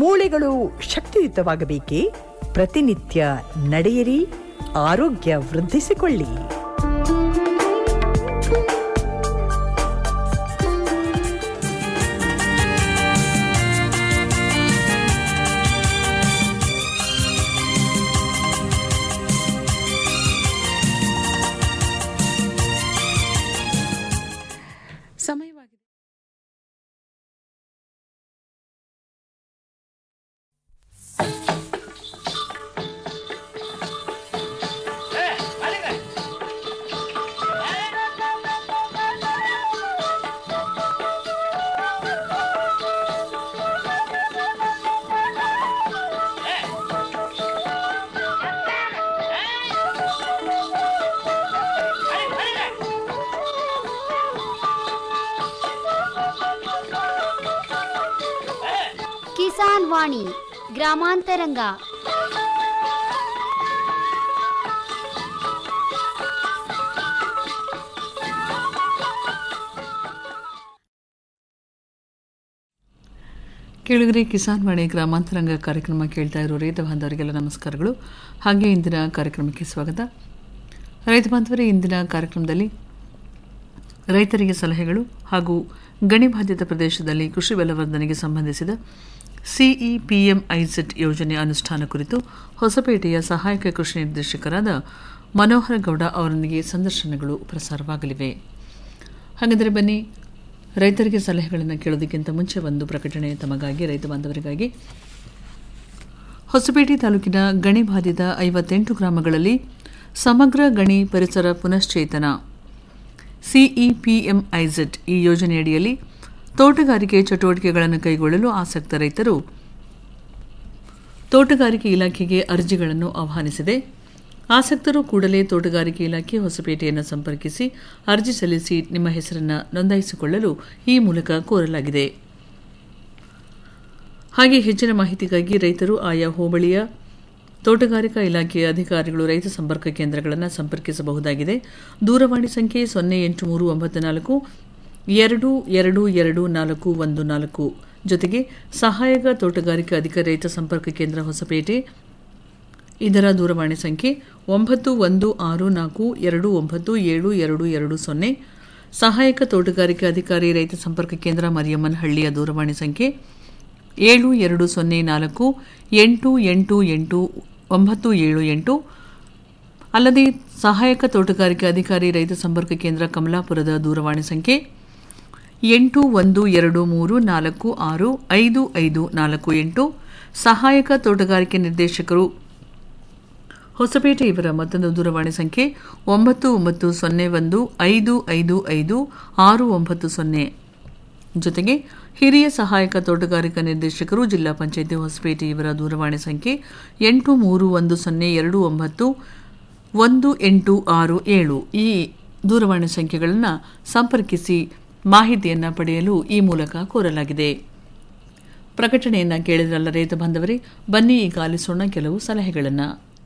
ಮೂಳೆಗಳು ಶಕ್ತಿಯುತವಾಗಬೇಕೇ ಪ್ರತಿನಿತ್ಯ ನಡೆಯಿರಿ ಆರೋಗ್ಯ ವೃದ್ಧಿಸಿಕೊಳ್ಳಿ ಸಮಯವಾಗಿದೆ ಕಿಸಾನ್ ವಾಣಿ ಗ್ರಾಮಾಂತರಂಗ ಕೇಳಿದ್ರೆ ಕಿಸಾನ್ ವಾಣಿ ಗ್ರಾಮಾಂತರಂಗ ಕಾರ್ಯಕ್ರಮ ಕೇಳ್ತಾ ಇರೋ ರೈತ ಬಾಂಧವರಿಗೆಲ್ಲ ನಮಸ್ಕಾರಗಳು ಹಾಗೆ ಇಂದಿನ ಕಾರ್ಯಕ್ರಮಕ್ಕೆ ಸ್ವಾಗತ ರೈತ ಬಾಂಧವರೇ ಇಂದಿನ ಕಾರ್ಯಕ್ರಮದಲ್ಲಿ ರೈತರಿಗೆ ಸಲಹೆಗಳು ಹಾಗೂ ಗಣಿಬಾಧಿತ ಪ್ರದೇಶದಲ್ಲಿ ಕೃಷಿ ಬಲವರ್ಧನೆಗೆ ಸಂಬಂಧಿಸಿದ ಸಿಇಪಿಎಂ ಐಸೆಟ್ ಯೋಜನೆ ಅನುಷ್ಠಾನ ಕುರಿತು ಹೊಸಪೇಟೆಯ ಸಹಾಯಕ ಕೃಷಿ ನಿರ್ದೇಶಕರಾದ ಮನೋಹರ ಗೌಡ ಅವರೊಂದಿಗೆ ಸಂದರ್ಶನಗಳು ಪ್ರಸಾರವಾಗಲಿವೆ ಹಾಗಾದರೆ ಬನ್ನಿ ರೈತರಿಗೆ ಸಲಹೆಗಳನ್ನು ಕೇಳೋದಕ್ಕಿಂತ ಮುಂಚೆ ಒಂದು ಪ್ರಕಟಣೆ ತಮಗಾಗಿ ರೈತ ಬಾಂಧವರಿಗಾಗಿ ಹೊಸಪೇಟೆ ತಾಲೂಕಿನ ಗಣಿ ಬಾಧಿತ ಐವತ್ತೆಂಟು ಗ್ರಾಮಗಳಲ್ಲಿ ಸಮಗ್ರ ಗಣಿ ಪರಿಸರ ಪುನಶ್ಚೇತನ ಸಿಇಪಿಎಂ ಐಜೆಡ್ ಈ ಯೋಜನೆಯಡಿಯಲ್ಲಿ ತೋಟಗಾರಿಕೆ ಚಟುವಟಿಕೆಗಳನ್ನು ಕೈಗೊಳ್ಳಲು ಆಸಕ್ತ ರೈತರು ತೋಟಗಾರಿಕೆ ಇಲಾಖೆಗೆ ಅರ್ಜಿಗಳನ್ನು ಆಹ್ವಾನಿಸಿದೆ ಆಸಕ್ತರು ಕೂಡಲೇ ತೋಟಗಾರಿಕೆ ಇಲಾಖೆ ಹೊಸಪೇಟೆಯನ್ನು ಸಂಪರ್ಕಿಸಿ ಅರ್ಜಿ ಸಲ್ಲಿಸಿ ನಿಮ್ಮ ಹೆಸರನ್ನು ನೋಂದಾಯಿಸಿಕೊಳ್ಳಲು ಈ ಮೂಲಕ ಕೋರಲಾಗಿದೆ ಹಾಗೆ ಹೆಚ್ಚಿನ ಮಾಹಿತಿಗಾಗಿ ರೈತರು ಆಯಾ ಹೋಬಳಿಯ ತೋಟಗಾರಿಕಾ ಇಲಾಖೆಯ ಅಧಿಕಾರಿಗಳು ರೈತ ಸಂಪರ್ಕ ಕೇಂದ್ರಗಳನ್ನು ಸಂಪರ್ಕಿಸಬಹುದಾಗಿದೆ ದೂರವಾಣಿ ಸಂಖ್ಯೆ ಸೊನ್ನೆ ಎಂಟು ಮೂರು ಒಂಬತ್ತು ನಾಲ್ಕು ಎರಡು ಎರಡು ಎರಡು ನಾಲ್ಕು ಒಂದು ನಾಲ್ಕು ಜೊತೆಗೆ ಸಹಾಯಕ ತೋಟಗಾರಿಕಾ ಅಧಿಕಾರಿ ರೈತ ಸಂಪರ್ಕ ಕೇಂದ್ರ ಹೊಸಪೇಟೆ ಇದರ ದೂರವಾಣಿ ಸಂಖ್ಯೆ ಒಂಬತ್ತು ಒಂದು ಆರು ನಾಲ್ಕು ಎರಡು ಒಂಬತ್ತು ಏಳು ಎರಡು ಎರಡು ಸೊನ್ನೆ ಸಹಾಯಕ ತೋಟಗಾರಿಕೆ ಅಧಿಕಾರಿ ರೈತ ಸಂಪರ್ಕ ಕೇಂದ್ರ ಮರಿಯಮ್ಮನಹಳ್ಳಿಯ ದೂರವಾಣಿ ಸಂಖ್ಯೆ ಏಳು ಎರಡು ಸೊನ್ನೆ ನಾಲ್ಕು ಎಂಟು ಎಂಟು ಎಂಟು ಒಂಬತ್ತು ಏಳು ಎಂಟು ಅಲ್ಲದೆ ಸಹಾಯಕ ತೋಟಗಾರಿಕೆ ಅಧಿಕಾರಿ ರೈತ ಸಂಪರ್ಕ ಕೇಂದ್ರ ಕಮಲಾಪುರದ ದೂರವಾಣಿ ಸಂಖ್ಯೆ ಎಂಟು ಒಂದು ಎರಡು ಮೂರು ನಾಲ್ಕು ಆರು ಐದು ಐದು ನಾಲ್ಕು ಎಂಟು ಸಹಾಯಕ ತೋಟಗಾರಿಕೆ ನಿರ್ದೇಶಕರು ಹೊಸಪೇಟೆ ಇವರ ಮತ್ತೊಂದು ದೂರವಾಣಿ ಸಂಖ್ಯೆ ಒಂಬತ್ತು ಒಂಬತ್ತು ಸೊನ್ನೆ ಒಂದು ಐದು ಐದು ಐದು ಆರು ಒಂಬತ್ತು ಸೊನ್ನೆ ಜೊತೆಗೆ ಹಿರಿಯ ಸಹಾಯಕ ತೋಟಗಾರಿಕಾ ನಿರ್ದೇಶಕರು ಜಿಲ್ಲಾ ಪಂಚಾಯಿತಿ ಹೊಸಪೇಟೆ ಇವರ ದೂರವಾಣಿ ಸಂಖ್ಯೆ ಎಂಟು ಮೂರು ಒಂದು ಸೊನ್ನೆ ಎರಡು ಒಂಬತ್ತು ಒಂದು ಎಂಟು ಆರು ಏಳು ಈ ದೂರವಾಣಿ ಸಂಖ್ಯೆಗಳನ್ನು ಸಂಪರ್ಕಿಸಿ ಮಾಹಿತಿಯನ್ನು ಪಡೆಯಲು ಈ ಮೂಲಕ ಕೋರಲಾಗಿದೆ ಪ್ರಕಟಣೆಯನ್ನು ಕೇಳಿದ್ರಲ್ಲ ರೈತ ಬಾಂಧವರೇ ಬನ್ನಿ ಈಗ ಆಲಿಸೋಣ ಕೆಲವು ಸಲಹೆಗಳನ್ನು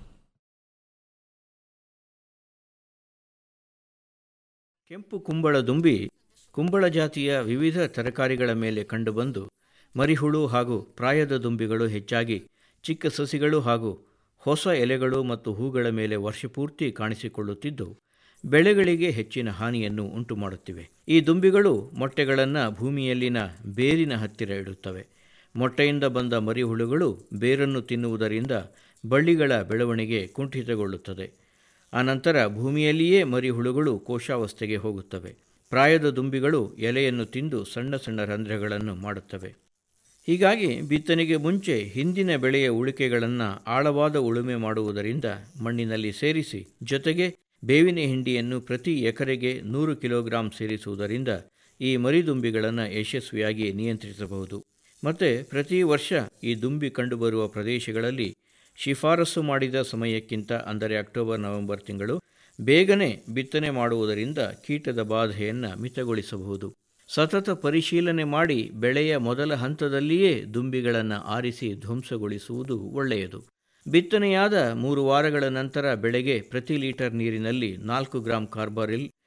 ಕೆಂಪು ಕುಂಬಳ ದುಂಬಿ ಕುಂಬಳ ಜಾತಿಯ ವಿವಿಧ ತರಕಾರಿಗಳ ಮೇಲೆ ಕಂಡುಬಂದು ಮರಿಹುಳು ಹಾಗೂ ಪ್ರಾಯದ ದುಂಬಿಗಳು ಹೆಚ್ಚಾಗಿ ಚಿಕ್ಕ ಸಸಿಗಳು ಹಾಗೂ ಹೊಸ ಎಲೆಗಳು ಮತ್ತು ಹೂಗಳ ಮೇಲೆ ವರ್ಷಪೂರ್ತಿ ಕಾಣಿಸಿಕೊಳ್ಳುತ್ತಿದ್ದು ಬೆಳೆಗಳಿಗೆ ಹೆಚ್ಚಿನ ಹಾನಿಯನ್ನು ಉಂಟುಮಾಡುತ್ತಿವೆ ಈ ದುಂಬಿಗಳು ಮೊಟ್ಟೆಗಳನ್ನು ಭೂಮಿಯಲ್ಲಿನ ಬೇರಿನ ಹತ್ತಿರ ಇಡುತ್ತವೆ ಮೊಟ್ಟೆಯಿಂದ ಬಂದ ಮರಿಹುಳುಗಳು ಬೇರನ್ನು ತಿನ್ನುವುದರಿಂದ ಬಳ್ಳಿಗಳ ಬೆಳವಣಿಗೆ ಕುಂಠಿತಗೊಳ್ಳುತ್ತದೆ ಅನಂತರ ಭೂಮಿಯಲ್ಲಿಯೇ ಮರಿಹುಳುಗಳು ಕೋಶಾವಸ್ಥೆಗೆ ಹೋಗುತ್ತವೆ ಪ್ರಾಯದ ದುಂಬಿಗಳು ಎಲೆಯನ್ನು ತಿಂದು ಸಣ್ಣ ಸಣ್ಣ ರಂಧ್ರಗಳನ್ನು ಮಾಡುತ್ತವೆ ಹೀಗಾಗಿ ಬಿತ್ತನೆಗೆ ಮುಂಚೆ ಹಿಂದಿನ ಬೆಳೆಯ ಉಳಿಕೆಗಳನ್ನು ಆಳವಾದ ಉಳುಮೆ ಮಾಡುವುದರಿಂದ ಮಣ್ಣಿನಲ್ಲಿ ಸೇರಿಸಿ ಜೊತೆಗೆ ಬೇವಿನ ಹಿಂಡಿಯನ್ನು ಪ್ರತಿ ಎಕರೆಗೆ ನೂರು ಕಿಲೋಗ್ರಾಂ ಸೇರಿಸುವುದರಿಂದ ಈ ಮರಿದುಂಬಿಗಳನ್ನು ಯಶಸ್ವಿಯಾಗಿ ನಿಯಂತ್ರಿಸಬಹುದು ಮತ್ತು ಪ್ರತಿ ವರ್ಷ ಈ ದುಂಬಿ ಕಂಡುಬರುವ ಪ್ರದೇಶಗಳಲ್ಲಿ ಶಿಫಾರಸು ಮಾಡಿದ ಸಮಯಕ್ಕಿಂತ ಅಂದರೆ ಅಕ್ಟೋಬರ್ ನವೆಂಬರ್ ತಿಂಗಳು ಬೇಗನೆ ಬಿತ್ತನೆ ಮಾಡುವುದರಿಂದ ಕೀಟದ ಬಾಧೆಯನ್ನು ಮಿತಗೊಳಿಸಬಹುದು ಸತತ ಪರಿಶೀಲನೆ ಮಾಡಿ ಬೆಳೆಯ ಮೊದಲ ಹಂತದಲ್ಲಿಯೇ ದುಂಬಿಗಳನ್ನು ಆರಿಸಿ ಧ್ವಂಸಗೊಳಿಸುವುದು ಒಳ್ಳೆಯದು ಬಿತ್ತನೆಯಾದ ಮೂರು ವಾರಗಳ ನಂತರ ಬೆಳೆಗೆ ಪ್ರತಿ ಲೀಟರ್ ನೀರಿನಲ್ಲಿ ನಾಲ್ಕು ಗ್ರಾಂ ಕಾರ್ಬಾರಿಲ್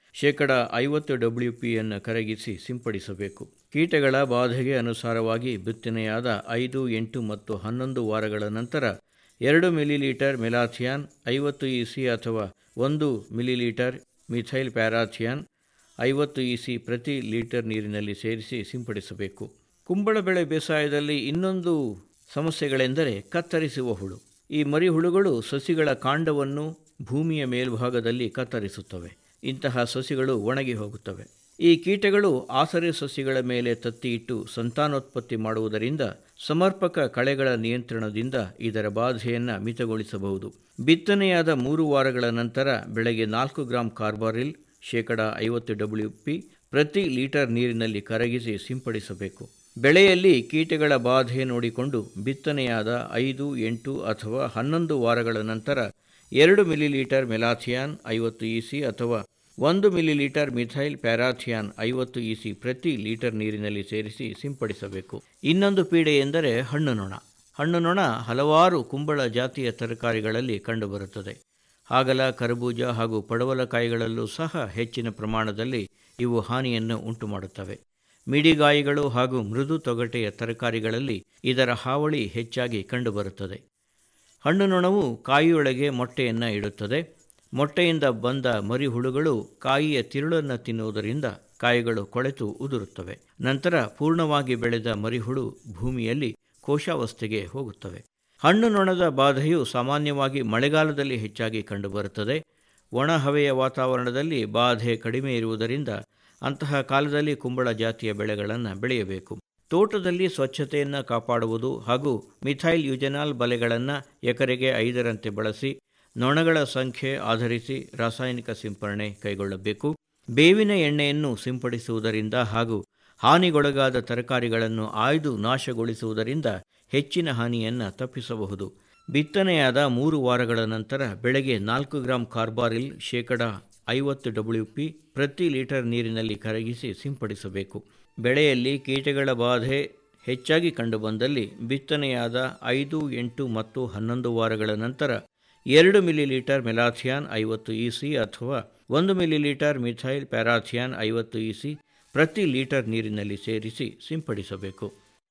ಶೇಕಡ ಐವತ್ತು ಡಬ್ಲ್ಯೂ ಪಿಯನ್ನು ಕರಗಿಸಿ ಸಿಂಪಡಿಸಬೇಕು ಕೀಟಗಳ ಬಾಧೆಗೆ ಅನುಸಾರವಾಗಿ ಬಿತ್ತನೆಯಾದ ಐದು ಎಂಟು ಮತ್ತು ಹನ್ನೊಂದು ವಾರಗಳ ನಂತರ ಎರಡು ಮಿಲಿಲೀಟರ್ ಮೆಲಾಥಿಯಾನ್ ಐವತ್ತು ಇಸಿ ಅಥವಾ ಒಂದು ಮಿಲಿಲೀಟರ್ ಮಿಥೈಲ್ ಪ್ಯಾರಾಥಿಯಾನ್ ಐವತ್ತು ಇಸಿ ಪ್ರತಿ ಲೀಟರ್ ನೀರಿನಲ್ಲಿ ಸೇರಿಸಿ ಸಿಂಪಡಿಸಬೇಕು ಕುಂಬಳ ಬೆಳೆ ಬೇಸಾಯದಲ್ಲಿ ಇನ್ನೊಂದು ಸಮಸ್ಯೆಗಳೆಂದರೆ ಕತ್ತರಿಸುವ ಹುಳು ಈ ಮರಿಹುಳುಗಳು ಸಸಿಗಳ ಕಾಂಡವನ್ನು ಭೂಮಿಯ ಮೇಲ್ಭಾಗದಲ್ಲಿ ಕತ್ತರಿಸುತ್ತವೆ ಇಂತಹ ಸಸಿಗಳು ಒಣಗಿ ಹೋಗುತ್ತವೆ ಈ ಕೀಟಗಳು ಆಸರೆ ಸಸಿಗಳ ಮೇಲೆ ತತ್ತಿಯಿಟ್ಟು ಸಂತಾನೋತ್ಪತ್ತಿ ಮಾಡುವುದರಿಂದ ಸಮರ್ಪಕ ಕಳೆಗಳ ನಿಯಂತ್ರಣದಿಂದ ಇದರ ಬಾಧೆಯನ್ನು ಮಿತಗೊಳಿಸಬಹುದು ಬಿತ್ತನೆಯಾದ ಮೂರು ವಾರಗಳ ನಂತರ ಬೆಳೆಗೆ ನಾಲ್ಕು ಗ್ರಾಂ ಕಾರ್ಬಾರಿಲ್ ಶೇಕಡ ಐವತ್ತು ಡಬ್ಲ್ಯೂ ಪಿ ಪ್ರತಿ ಲೀಟರ್ ನೀರಿನಲ್ಲಿ ಕರಗಿಸಿ ಸಿಂಪಡಿಸಬೇಕು ಬೆಳೆಯಲ್ಲಿ ಕೀಟಗಳ ಬಾಧೆ ನೋಡಿಕೊಂಡು ಬಿತ್ತನೆಯಾದ ಐದು ಎಂಟು ಅಥವಾ ಹನ್ನೊಂದು ವಾರಗಳ ನಂತರ ಎರಡು ಮಿಲಿಲೀಟರ್ ಮೆಲಾಥಿಯಾನ್ ಐವತ್ತು ಇಸಿ ಅಥವಾ ಒಂದು ಮಿಲಿಲೀಟರ್ ಮಿಥೈಲ್ ಪ್ಯಾರಾಥಿಯಾನ್ ಐವತ್ತು ಇಸಿ ಪ್ರತಿ ಲೀಟರ್ ನೀರಿನಲ್ಲಿ ಸೇರಿಸಿ ಸಿಂಪಡಿಸಬೇಕು ಇನ್ನೊಂದು ಪೀಡೆ ಎಂದರೆ ಹಣ್ಣು ನೊಣ ಹಣ್ಣು ನೊಣ ಹಲವಾರು ಕುಂಬಳ ಜಾತಿಯ ತರಕಾರಿಗಳಲ್ಲಿ ಕಂಡುಬರುತ್ತದೆ ಹಾಗಲ ಕರಬೂಜ ಹಾಗೂ ಪಡವಲಕಾಯಿಗಳಲ್ಲೂ ಸಹ ಹೆಚ್ಚಿನ ಪ್ರಮಾಣದಲ್ಲಿ ಇವು ಹಾನಿಯನ್ನು ಉಂಟುಮಾಡುತ್ತವೆ ಮಿಡಿಗಾಯಿಗಳು ಹಾಗೂ ಮೃದು ತೊಗಟೆಯ ತರಕಾರಿಗಳಲ್ಲಿ ಇದರ ಹಾವಳಿ ಹೆಚ್ಚಾಗಿ ಕಂಡುಬರುತ್ತದೆ ಹಣ್ಣು ನೊಣವು ಕಾಯಿಯೊಳಗೆ ಮೊಟ್ಟೆಯನ್ನು ಇಡುತ್ತದೆ ಮೊಟ್ಟೆಯಿಂದ ಬಂದ ಮರಿಹುಳುಗಳು ಕಾಯಿಯ ತಿರುಳನ್ನು ತಿನ್ನುವುದರಿಂದ ಕಾಯಿಗಳು ಕೊಳೆತು ಉದುರುತ್ತವೆ ನಂತರ ಪೂರ್ಣವಾಗಿ ಬೆಳೆದ ಮರಿಹುಳು ಭೂಮಿಯಲ್ಲಿ ಕೋಶಾವಸ್ಥೆಗೆ ಹೋಗುತ್ತವೆ ಹಣ್ಣು ನೊಣದ ಬಾಧೆಯು ಸಾಮಾನ್ಯವಾಗಿ ಮಳೆಗಾಲದಲ್ಲಿ ಹೆಚ್ಚಾಗಿ ಕಂಡುಬರುತ್ತದೆ ಒಣ ಹವೆಯ ವಾತಾವರಣದಲ್ಲಿ ಬಾಧೆ ಕಡಿಮೆ ಇರುವುದರಿಂದ ಅಂತಹ ಕಾಲದಲ್ಲಿ ಕುಂಬಳ ಜಾತಿಯ ಬೆಳೆಗಳನ್ನು ಬೆಳೆಯಬೇಕು ತೋಟದಲ್ಲಿ ಸ್ವಚ್ಛತೆಯನ್ನು ಕಾಪಾಡುವುದು ಹಾಗೂ ಮಿಥೈಲ್ ಯುಜೆನಾಲ್ ಬಲೆಗಳನ್ನು ಎಕರೆಗೆ ಐದರಂತೆ ಬಳಸಿ ನೊಣಗಳ ಸಂಖ್ಯೆ ಆಧರಿಸಿ ರಾಸಾಯನಿಕ ಸಿಂಪರಣೆ ಕೈಗೊಳ್ಳಬೇಕು ಬೇವಿನ ಎಣ್ಣೆಯನ್ನು ಸಿಂಪಡಿಸುವುದರಿಂದ ಹಾಗೂ ಹಾನಿಗೊಳಗಾದ ತರಕಾರಿಗಳನ್ನು ಆಯ್ದು ನಾಶಗೊಳಿಸುವುದರಿಂದ ಹೆಚ್ಚಿನ ಹಾನಿಯನ್ನು ತಪ್ಪಿಸಬಹುದು ಬಿತ್ತನೆಯಾದ ಮೂರು ವಾರಗಳ ನಂತರ ಬೆಳೆಗೆ ನಾಲ್ಕು ಗ್ರಾಂ ಕಾರ್ಬಾರಿಲ್ ಶೇಕಡ ಐವತ್ತು ಡಬ್ಲ್ಯೂ ಪಿ ಪ್ರತಿ ಲೀಟರ್ ನೀರಿನಲ್ಲಿ ಕರಗಿಸಿ ಸಿಂಪಡಿಸಬೇಕು ಬೆಳೆಯಲ್ಲಿ ಕೀಟಗಳ ಬಾಧೆ ಹೆಚ್ಚಾಗಿ ಕಂಡುಬಂದಲ್ಲಿ ಬಿತ್ತನೆಯಾದ ಐದು ಎಂಟು ಮತ್ತು ಹನ್ನೊಂದು ವಾರಗಳ ನಂತರ ಎರಡು ಮಿಲಿಲೀಟರ್ ಮೆಲಾಥಿಯಾನ್ ಐವತ್ತು ಇಸಿ ಅಥವಾ ಒಂದು ಮಿಲಿಲೀಟರ್ ಮಿಥೈಲ್ ಪ್ಯಾರಾಥಿಯಾನ್ ಐವತ್ತು ಇಸಿ ಪ್ರತಿ ಲೀಟರ್ ನೀರಿನಲ್ಲಿ ಸೇರಿಸಿ ಸಿಂಪಡಿಸಬೇಕು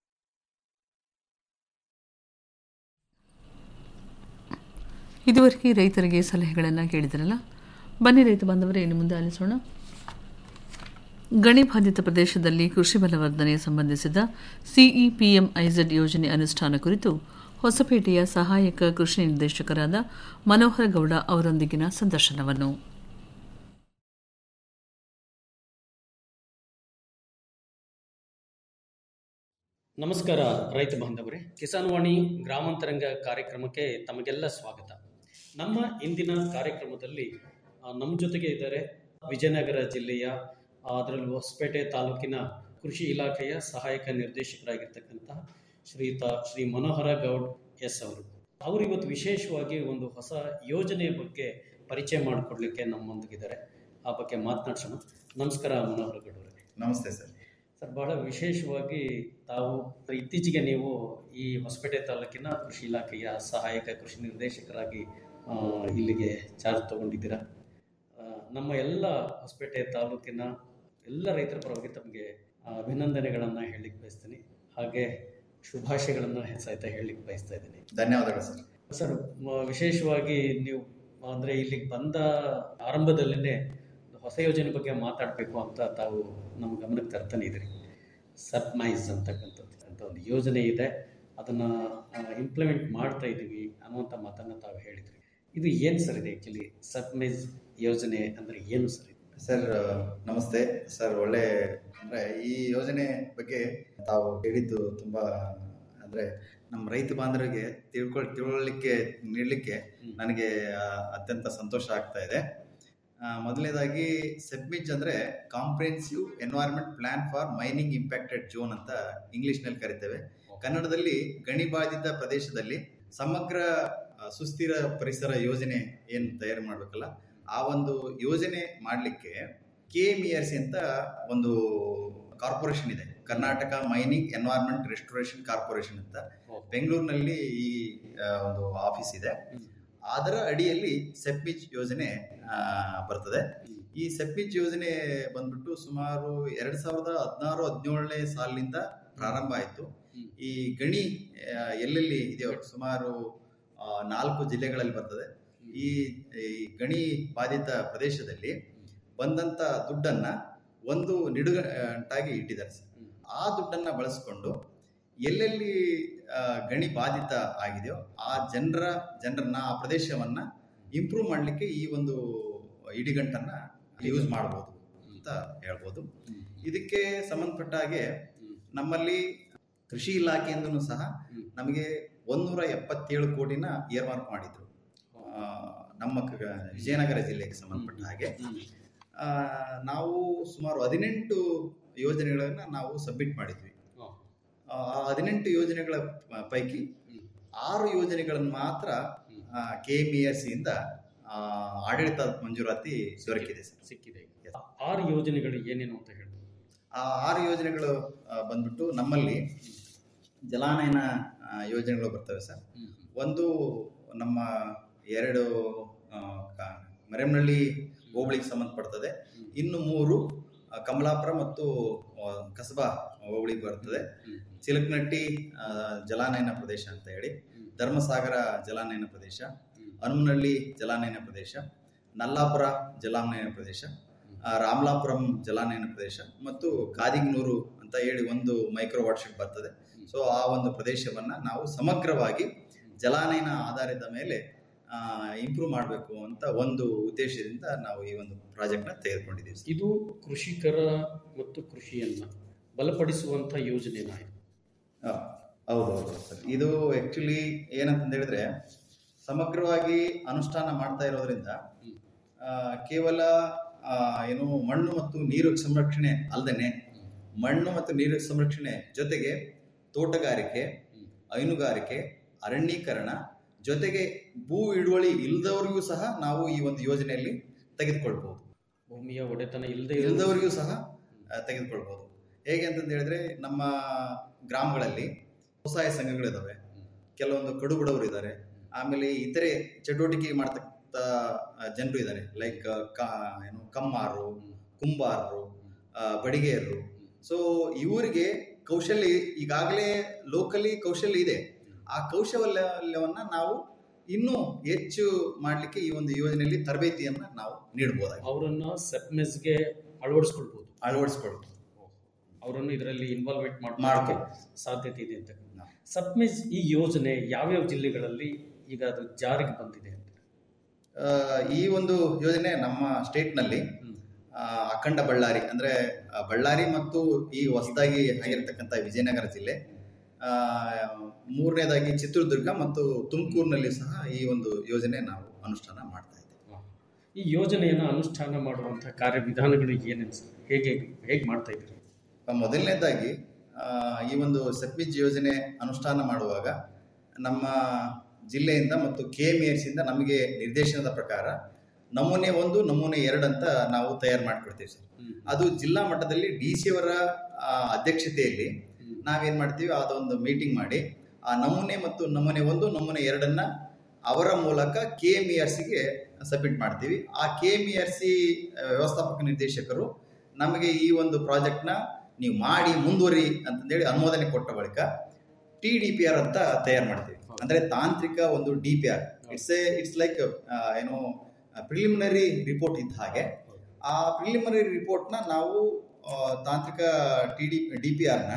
ಇದುವರೆಗೆ ರೈತರಿಗೆ ಸಲಹೆಗಳನ್ನು ಕೇಳಿದ್ರಲ್ಲ ಬನ್ನಿ ರೈತ ಬಾಂಧವರೇ ಇನ್ನು ಮುಂದೆ ಆಲಿಸೋಣ ಗಣಿ ಬಾಧಿತ ಪ್ರದೇಶದಲ್ಲಿ ಕೃಷಿ ಬಲವರ್ಧನೆಗೆ ಸಂಬಂಧಿಸಿದ ಸಿಇಪಿಎಂ ಐಝೆಡ್ ಯೋಜನೆ ಅನುಷ್ಠಾನ ಕುರಿತು ಹೊಸಪೇಟೆಯ ಸಹಾಯಕ ಕೃಷಿ ನಿರ್ದೇಶಕರಾದ ಮನೋಹರ ಗೌಡ ಅವರೊಂದಿಗಿನ ಸಂದರ್ಶನವನ್ನು ನಮಸ್ಕಾರ ರೈತ ಬಾಂಧವರೇ ಕಿಸಾನ್ ವಾಣಿ ಗ್ರಾಮಾಂತರಂಗ ಕಾರ್ಯಕ್ರಮಕ್ಕೆ ತಮಗೆಲ್ಲ ಸ್ವಾಗತ ನಮ್ಮ ಇಂದಿನ ಕಾರ್ಯಕ್ರಮದಲ್ಲಿ ಆ, ನಮ್ಮ ಜೊತೆಗೆ ಇದ್ದಾರೆ ವಿಜಯನಗರ ಜಿಲ್ಲೆಯ ಆ, ಅದರಲ್ಲೂ ಹೊಸಪೇಟೆ ತಾಲೂಕಿನ ಕೃಷಿ ಇಲಾಖೆಯ ಸಹಾಯಕ ನಿರ್ದೇಶಕರಾಗಿರ್ತಕ್ಕಂಥ ಶ್ರೀಯುತ ಶ್ರೀ ಮನೋಹರ ಗೌಡ್ ಎಸ್ ಅವರು ಅವರು ಇವತ್ತು ವಿಶೇಷವಾಗಿ ಒಂದು ಹೊಸ ಯೋಜನೆಯ ಬಗ್ಗೆ ಪರಿಚಯ ಮಾಡಿಕೊಡ್ಲಿಕ್ಕೆ ನಮ್ಮೊಂದಿಗಿದ್ದಾರೆ ಆ ಬಗ್ಗೆ ಮಾತನಾಡ್ಸೋಣ ನಮಸ್ಕಾರ ಮನೋಹರ ಗೌಡ್ ಅವರೇ ನಮಸ್ತೆ ಸರ್ ಸರ್ ಬಹಳ ವಿಶೇಷವಾಗಿ ತಾವು ಇತ್ತೀಚೆಗೆ ನೀವು ಈ ಹೊಸಪೇಟೆ ತಾಲೂಕಿನ ಕೃಷಿ ಇಲಾಖೆಯ ಸಹಾಯಕ ಕೃಷಿ ನಿರ್ದೇಶಕರಾಗಿ ಆ, ಇಲ್ಲಿಗೆ ಚಾರ್ಜ್ ತಗೊಂಡಿದ್ದೀರಾ ಆ, ನಮ್ಮ ಎಲ್ಲ ಹೊಸಪೇಟೆ ತಾಲೂಕಿನ ಎಲ್ಲ ರೈತರ ಪರವಾಗಿ ತಮಗೆ ಅಭಿನಂದನೆಗಳನ್ನು ಹೇಳಲಿಕ್ಕೆ ಬಯಸ್ತೀನಿ ಹಾಗೆ ಶುಭಾಶಯಗಳನ್ನು ಸಹಿತ ಹೇಳಲಿಕ್ಕೆ ಬಯಸ್ತಾ ಇದ್ದೀನಿ ಧನ್ಯವಾದಗಳು ಸರ್ ಸರ್ ಮ- ವಿಶೇಷವಾಗಿ ನೀವು ಅಂದರೆ ಇಲ್ಲಿಗೆ ಬಂದ ಆರಂಭದಲ್ಲೇ ಹೊಸ ಯೋಜನೆ ಬಗ್ಗೆ ಮಾತಾಡಬೇಕು ಅಂತ ತಾವು ನಮ್ಮ ಗಮನಕ್ಕೆ ತರ್ತಾನೆ ಇದ್ರಿ ಸರ್ಮೈಸ್ ಅಂತಕ್ಕಂಥದ್ದು ಅಂತ ಒಂದು ಯೋಜನೆ ಇದೆ ಅದನ್ನು ಇಂಪ್ಲಿಮೆಂಟ್ ಮಾಡ್ತಾ ಇದ್ದೀವಿ ಅನ್ನುವಂಥ ಮಾತನ್ನು ತಾವು ಹೇಳಿದ್ರಿ ಇದು ಏನು ಸರ್ ಇದೆ ಆ್ಯಕ್ಚುಲಿ ಸರ್ಮೈಸ್ ಯೋಜನೆ ಅಂದರೆ ಏನು ಸರ್ ಇದು ಸರ್ ನಮಸ್ತೆ ಸರ್ ಒಳ್ಳೆ ಅಂದರೆ ಈ ಯೋಜನೆ ಬಗ್ಗೆ ತಾವು ಹೇಳಿದ್ದು ತುಂಬ ಅಂದರೆ ನಮ್ಮ ರೈತ ಬಾಂಧವರಿಗೆ ತಿಳ್ಕೊಳ್ ತಿಳುವಳಿಕೆ ನೀಡಲಿಕ್ಕೆ ನನಗೆ ಆ, ಅತ್ಯಂತ ಸಂತೋಷ ಆಗ್ತಾ ಇದೆ ಆ, ಮೊದಲನೇದಾಗಿ ಸೆಬ್ಮಿಜ್ ಅಂದರೆ comprehensive environment plan for mining impacted zone ಅಂತ ಇಂಗ್ಲಿಷ್ನಲ್ಲಿ ಕರಿತೇವೆ ಕನ್ನಡದಲ್ಲಿ ಗಣಿಬಾಧಿತ ಪ್ರದೇಶದಲ್ಲಿ ಸಮಗ್ರ ಆ, ಸುಸ್ಥಿರ ಪರಿಸರ ಯೋಜನೆ ಏನು ತಯಾರು ಮಾಡಬೇಕಲ್ಲ ಆ ಒಂದು ಯೋಜನೆ ಮಾಡಲಿಕ್ಕೆ K M E R C ಅಂತ ಒಂದು ಕಾರ್ಪೊರೇಷನ್ ಇದೆ Karnataka mining environment restoration corporation ಅಂತ ಬೆಂಗಳೂರಿನಲ್ಲಿ ಈ ಆ, ಒಂದು ಆಫೀಸ್ ಇದೆ ಅದರ ಅಡಿಯಲ್ಲಿ ಸೆಪ್ಮಿಚ್ ಯೋಜನೆ ಆ, ಬರ್ತದೆ ಈ ಸೆಪ್ಪಿಚ್ ಯೋಜನೆ ಬಂದ್ಬಿಟ್ಟು ಸುಮಾರು ಎರಡ್ ಸಾವಿರದ ಹದಿನಾರು ಹದಿನೇಳನೇ ಸಾಲಿನಿಂದ ಪ್ರಾರಂಭ ಆಯಿತು ಹ್ಮ್. ಈ ಗಣಿ ಆ, ಎಲ್ಲೆಲ್ಲಿ ಇದೆಯೋ ಸುಮಾರು ಆ, ನಾಲ್ಕು ಜಿಲ್ಲೆಗಳಲ್ಲಿ ಬರ್ತದೆ ಈ ಈ ಗಣಿ ಬಾಧಿತ ಪ್ರದೇಶದಲ್ಲಿ ಬಂದಂತ ದುಡ್ಡನ್ನ ಒಂದು ನಿಡುಗಂಟಾಗಿ ಇಟ್ಟಿದ್ದಾರೆ ಸರ್ ಹ್ಮ್. ಆ ದುಡ್ಡನ್ನ ಬಳಸ್ಕೊಂಡು ಎಲ್ಲೆಲ್ಲಿ ಆ, ಗಣಿ ಬಾಧಿತ ಆಗಿದೆಯೋ ಆ ಜನರ ಜನರನ್ನ ಆ ಪ್ರದೇಶವನ್ನ ಇಂಪ್ರೂವ್ ಮಾಡಲಿಕ್ಕೆ ಈ ಒಂದು ಇಡಿಗಂಟನ್ನ ಯೂಸ್ ಮಾಡ್ಬೋದು ಅಂತ ಹೇಳ್ಬೋದು ಹ್ಮ್. ಇದಕ್ಕೆ ಸಂಬಂಧಪಟ್ಟ ಹಾಗೆ ಹ್ಮ್. ನಮ್ಮಲ್ಲಿ ಕೃಷಿ ಇಲಾಖೆಯಿಂದನೂ ಸಹ ಹ್ಮ್. ನಮಗೆ ಒಂದೂರ ಎಪ್ಪತ್ತೇಳು ಕೋಟಿನ ಇಯರ್ಮಾರ್ಕ್ ಮಾಡಿದ್ರು ಆ, ನಮ್ಮ ಕ- ವಿಜಯನಗರ ಜಿಲ್ಲೆಗೆ ಸಂಬಂಧಪಟ್ಟ ಹಾಗೆ ಹ್ಮ್. ಆ, ನಾವು ಸುಮಾರು ಹದಿನೆಂಟು ಯೋಜನೆಗಳನ್ನ ನಾವು ಸಬ್ಮಿಟ್ ಮಾಡಿದ್ವಿ ಹಾ. ಆ ಹದಿನೆಂಟು ಯೋಜನೆಗಳ ಪ- ಪೈಕಿ ಹ್ಮ್. ಆರು ಯೋಜನೆಗಳನ್ನು ಮಾತ್ರ ಕೆ ಎಂ ಇಂದ ಆಡಳಿತ ಮಂಜೂರಾತಿ ದೊರಕಿದೆ ಸರ್ ಸಿಕ್ಕಿದೆ ಆ ಆರು ಯೋಜನೆಗಳು ಏನೇನು ಅಂತ ಹೇಳ್ಬೋದು ಆ ಆರು ಯೋಜನೆಗಳು ಆ, ಬಂದ್ಬಿಟ್ಟು ನಮ್ಮಲ್ಲಿ ಜಲಾನಯನ ಆ, ಯೋಜನೆಗಳು ಬರ್ತವೆ ಸರ್ ಹ್ಮ್. ಒಂದು ನಮ್ಮ ಎರಡು ಆ, ಕ- ಮರೆಮನಹಳ್ಳಿ ಹೋಬಳಿಗೆ ಸಂಬಂಧಪಡ್ತದೆ ಇನ್ನು ಮೂರು ಆ, ಕಮಲಾಪುರ ಮತ್ತು ಆ, ಕಸಬಾ ಹೋಬಳಿಗೆ ಬರ್ತದೆ ಹ್ಮ್. ಚಿಲಕನಟ್ಟಿ ಆ, ಜಲಾನಯನ ಪ್ರದೇಶ ಅಂತ ಹೇಳಿ ಹ್ಮ್. ಧರ್ಮಸಾಗರ ಜಲಾನಯನ ಪ್ರದೇಶ ಹ್ಮ್. ಹನುಮನಹಳ್ಳಿ ಜಲಾನಯನ ಪ್ರದೇಶ ನಲ್ಲಾಪುರ ಜಲಾನಯನ ಪ್ರದೇಶ ಆ, ರಾಮಲಾಪುರಂ ಜಲಾನಯನ ಪ್ರದೇಶ ಮತ್ತು ಕಾದಿಗ್ನೂರು ಅಂತ ಹೇಳಿ ಒಂದು ಮೈಕ್ರೋ ವಾಟ್ಶೆಟ್ ಬರ್ತದೆ ಸೊ ಆ ಒಂದು ಪ್ರದೇಶವನ್ನ ನಾವು ಸಮಗ್ರವಾಗಿ ಜಲಾನಯನ ಆಧಾರದ ಮೇಲೆ ಇಂಪ್ರೂವ್ ಮಾಡಬೇಕು ಅಂತ ಒಂದು ಉದ್ದೇಶದಿಂದ ನಾವು ಈ ಒಂದು ಪ್ರಾಜೆಕ್ಟ್ನ ತೆಗೆದುಕೊಂಡಿದ್ದೀವಿ ಸರ್. ಇದು ಕೃಷಿಕರ ಮತ್ತು ಕೃಷಿಯನ್ನ ಬಲಪಡಿಸುವಂತ ಯೋಜನೆನ ಇದು. ಆ, ಹೌದು ಹೌದು ಸರ್ ಇದು ಆ್ಯಕ್ಚುಲಿ ಏನಂತ ಹೇಳಿದ್ರೆ ಸಮಗ್ರವಾಗಿ ಅನುಷ್ಠಾನ ಮಾಡ್ತಾ ಇರೋದ್ರಿಂದ ಹ್ಮ್. ಆ, ಕೇವಲ ಆ, ಏನು ಮಣ್ಣು ಮತ್ತು ನೀರು ಸಂರಕ್ಷಣೆ ಅಲ್ಲದೆ ಮಣ್ಣು ಮತ್ತು ನೀರು ಸಂರಕ್ಷಣೆ ಜೊತೆಗೆ ತೋಟಗಾರಿಕೆ ಹೈನುಗಾರಿಕೆ ಅರಣ್ಯೀಕರಣ ಜೊತೆಗೆ ಭೂ ಹಿಡುವಳಿ ಇಲ್ಲದವರಿಗೂ ಸಹ ನಾವು ಈ ಒಂದು ಯೋಜನೆಯಲ್ಲಿ ತೆಗೆದುಕೊಳ್ಬಹುದು ಭೂಮಿಯ ಒಡೆತನ ಇಲ್ಲದೆ ಇಲ್ಲದವರಿಗೂ ಸಹ ಆ, ತೆಗೆದುಕೊಳ್ಬಹುದು ಹೇಗೆ ಅಂತಂದು ಹೇಳಿದ್ರೆ ನಮ್ಮ ಗ್ರಾಮಗಳಲ್ಲಿ ಸ್ವಸಹಾಯ ಸಂಘಗಳಿದಾವೆ ಕೆಲವೊಂದು ಕಡು ಬಡವರು ಇದ್ದಾರೆ ಆಮೇಲೆ ಇತರೆ ಚಟುವಟಿಕೆ ಮಾಡ್ತಕ್ಕಂಥ ಜನರು ಇದ್ದಾರೆ ಲೈಕ್ ಏನು ಕಮ್ಮಾರು ಕುಂಬಾರರು ಆ, ಬಡಿಗೆಯರು ಸೊ ಇವರಿಗೆ ಕೌಶಲ್ಯ ಈಗಾಗಲೇ ಲೋಕಲಿ ಕೌಶಲ್ಯ ಇದೆ ಆ ಕೌಶಲ್ಯವನ್ನ ನಾವು ಇನ್ನೂ ಹೆಚ್ಚು ಮಾಡಲಿಕ್ಕೆ ಈ ಒಂದು ಯೋಜನೆಯಲ್ಲಿ ತರಬೇತಿಯನ್ನ ನಾವು ನೀಡಬಹುದಾಗಿದೆ ಅವರನ್ನ ಸೆಪ್ಮೆಸ್ಗೆ ಅಳವಡಿಸ್ಕೊಳ್ಬಹುದು ಅಳವಡಿಸ್ಕೊಳ್ಬಹುದು ಅವರನ್ನು ಇದರಲ್ಲಿ ಇನ್ವಾಲ್ವ್ಮೆಂಟ್ ಮಾಡ್ಕೊ. ಮಾಡ್ಕೊಳ್ಳೋಕೆ ಸಾಧ್ಯತೆ ಇದೆ ಅಂತ ಸಬ್ಮೆಸ್ ಈ ಯೋಜನೆ ಯಾವ್ಯಾವ ಜಿಲ್ಲೆಗಳಲ್ಲಿ ಈಗ ಅದು ಜಾರಿಗೆ ಬಂದಿದೆ ಅಂತ ಆ, ಈ ಒಂದು ಯೋಜನೆ ನಮ್ಮ ಸ್ಟೇಟ್ನಲ್ಲಿ ಹ್ಮ್. ಆ, ಅಖಂಡ ಬಳ್ಳಾರಿ ಅಂದ್ರೆ ಆ, ಬಳ್ಳಾರಿ ಮತ್ತು ಈ ಹೊಸದಾಗಿ ಆಗಿರ್ತಕ್ಕಂಥ ವಿಜಯನಗರ ಜಿಲ್ಲೆ ಆ, ಮೂರನೇದಾಗಿ ಚಿತ್ರದುರ್ಗ ಮತ್ತು ತುಮಕೂರಿನಲ್ಲಿ ಸಹ ಈ ಒಂದು ಯೋಜನೆ ನಾವು ಅನುಷ್ಠಾನ ಮಾಡ್ತಾ ಇದ್ದೇವೆ ಈ ಯೋಜನೆಯನ್ನು ಅನುಷ್ಠಾನ ಮಾಡುವಂಥ ಕಾರ್ಯವಿಧಾನಗಳು ಏನೇನು ಸರ್ ಹೇಗೆ ಹೇಗೆ ಮಾಡ್ತಾ ಇದ್ದೀರಿ ಆ, ಮೊದಲನೇದಾಗಿ ಆ, ಈ ಒಂದು ಸೆಪ್ಮಿಜ್ ಯೋಜನೆ ಅನುಷ್ಠಾನ ಮಾಡುವಾಗ ನಮ್ಮ ಜಿಲ್ಲೆಯಿಂದ ಮತ್ತು ಕೆ ಎಮ್ ಇಂದ ನಮಗೆ ನಿರ್ದೇಶನದ ಪ್ರಕಾರ ನಮೂನೆ ಒಂದು ನಮೂನೆ ಎರಡು ಅಂತ ನಾವು ತಯಾರು ಮಾಡ್ಕೊಡ್ತೀವಿ ಸರ್ ಅದು ಜಿಲ್ಲಾ ಮಟ್ಟದಲ್ಲಿ ಡಿ ಸಿ ಅವರ ಆ, ಅಧ್ಯಕ್ಷತೆಯಲ್ಲಿ ನಾವೇನ್ ಮಾಡ್ತೀವಿ ಅದೊಂದು ಮೀಟಿಂಗ್ ಮಾಡಿ ಆ ನಮೂನೆ ಮತ್ತು ನಮೂನೆ ಒಂದು ನಮೂನೆ ಎರಡನ್ನ ಅವರ ಮೂಲಕ ಕೆ ಎಮ್ ಸಿಗೆ ಸಬ್ಮಿಟ್ ಮಾಡ್ತೀವಿ ಆ ಕೆ ಎಮ್ ಸಿ ವ್ಯವಸ್ಥಾಪಕ ನಿರ್ದೇಶಕರು ನಮಗೆ ಈ ಒಂದು ಪ್ರಾಜೆಕ್ಟ್ನ ನೀವು ಮಾಡಿ ಮುಂದುವರಿ ಅಂತಂದೇಳಿ ಅನುಮೋದನೆ ಕೊಟ್ಟ ಬಳಿಕ ಟಿ ಡಿ ಪಿ ಆರ್ ಅಂತ ತಯಾರು ಮಾಡ್ತೀವಿ ಅಂದ್ರೆ ತಾಂತ್ರಿಕ ಒಂದು D P R it's a it's like ಏನು ಪ್ರಿಲಿಮಿನರಿ ರಿಪೋರ್ಟ್ ಇದ್ದ ಹಾಗೆ ಆ ಪ್ರಿಲಿಮಿನರಿ ರಿಪೋರ್ಟ್ನ ನಾವು ಆ, ತಾಂತ್ರಿಕ ಟಿ ಡಿ ಡಿ ಪಿ ಆರ್ನ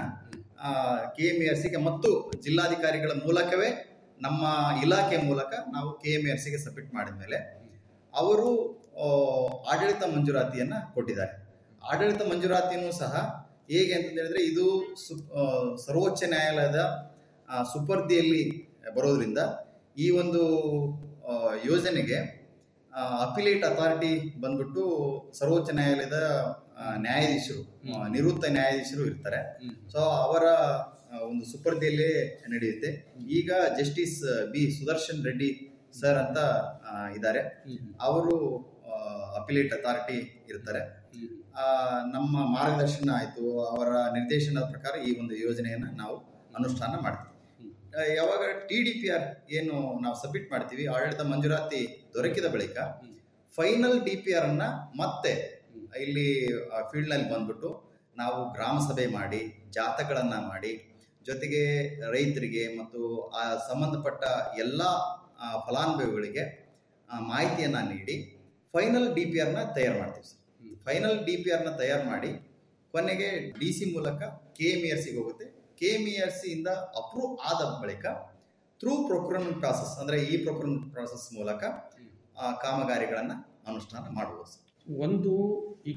ಕೆ ಎಮ್ ಸಿಗೆ ಮತ್ತು ಜಿಲ್ಲಾಧಿಕಾರಿಗಳ ಮೂಲಕವೇ ನಮ್ಮ ಇಲಾಖೆ ಮೂಲಕ ನಾವು ಕೆ ಎಮ್ ಸಿಗೆ ಸಬ್ಮಿಟ್ ಮಾಡಿದ ಮೇಲೆ ಅವರು ಆ, ಆಡಳಿತ ಮಂಜೂರಾತಿಯನ್ನ ಕೊಟ್ಟಿದ್ದಾರೆ ಆಡಳಿತ ಮಂಜೂರಾತಿಯನ್ನು ಸಹ ಹೇಗೆ ಅಂತ ಹೇಳಿದ್ರೆ ಇದು ಸು ಆ, ಸರ್ವೋಚ್ಚ ನ್ಯಾಯಾಲಯದ ಆ, ಸುಪರ್ದಿಯಲ್ಲಿ ಬರೋದ್ರಿಂದ ಈ ಒಂದು ಆ, ಯೋಜನೆಗೆ ಅಪಿಲೇಟ್ ಅಥಾರಿಟಿ ಬಂದ್ಬಿಟ್ಟು ಸರ್ವೋಚ್ಚ ನ್ಯಾಯಾಲಯದ ಆ, ನ್ಯಾಯಾಧೀಶರು ಆ, ನಿವೃತ್ತ ನ್ಯಾಯಾಧೀಶರು ಇರ್ತಾರೆ ಸೊ ಅವರ ಆ, ಒಂದು ಸುಪರ್ದಿಯಲ್ಲೇ ನಡೆಯುತ್ತೆ ಈಗ justice B Sudarshan Reddy sir ಅಂತ ಆ, ಇದ್ದಾರೆ ಅವರು ಅಪಿಲೇಟ್ ಅಥಾರಿಟಿ ಇರ್ತಾರೆ ಆ, ನಮ್ಮ ಮಾರ್ಗದರ್ಶನ ಆಯಿತು ಅವರ ನಿರ್ದೇಶನದ ಪ್ರಕಾರ ಈ ಒಂದು ಯೋಜನೆಯನ್ನು ನಾವು ಅನುಷ್ಠಾನ ಮಾಡ್ತೀವಿ ಆ, ಯಾವಾಗ ಟಿ ಡಿ ಪಿ ಆರ್ ಏನು ನಾವು ಸಬ್ಮಿಟ್ ಮಾಡ್ತೀವಿ ಆಡಳಿತ ಮಂಜೂರಾತಿ ದೊರಕಿದ ಬಳಿಕ ಫೈನಲ್ ಡಿ ಪಿ ಆರ್ ಅನ್ನ ಮತ್ತೆ ಇಲ್ಲಿ ಫೀಲ್ಡ್ ನಲ್ಲಿ ಬಂದ್ಬಿಟ್ಟು ನಾವು ಗ್ರಾಮ ಸಭೆ ಮಾಡಿ ಜಾಥಗಳನ್ನ ಮಾಡಿ ಜೊತೆಗೆ ರೈತರಿಗೆ ಮತ್ತು ಆ ಸಂಬಂಧಪಟ್ಟ ಎಲ್ಲ ಆ, ಫಲಾನುಭವಿಗಳಿಗೆ ಆ, ಮಾಹಿತಿಯನ್ನ ನೀಡಿ ಫೈನಲ್ ಡಿ ಪಿ ಆರ್ನ ತಯಾರು ಮಾಡ್ತೀವಿ ಸರ್ ಫೈನಲ್ ಡಿ ಪಿ ಆರ್ನ ತಯಾರು ಮಾಡಿ ಕೊನೆಗೆ ಡಿ ಸಿ ಮೂಲಕ ಕೆ ಎಮ್ ಇ ಆರ್ ಸಿಗೆ ಹೋಗುತ್ತೆ ಕೆ ಎಮ್ ಇ ಆರ್ ಸಿಯಿಂದ ಅಪ್ರೂವ್ ಆದ ಬಳಿಕ ಥ್ರೂ ಪ್ರೊಕ್ಯೂರ್ಮೆಂಟ್ ಪ್ರಾಸೆಸ್ ಅಂದರೆ ಈ ಪ್ರೊಕ್ಯೂರ್ಮೆಂಟ್ ಪ್ರಾಸೆಸ್ ಮೂಲಕ ಆ, ಕಾಮಗಾರಿಗಳನ್ನು ಅನುಷ್ಠಾನ ಮಾಡಬಹುದು ಸರ್ ಒಂದು ಈಗ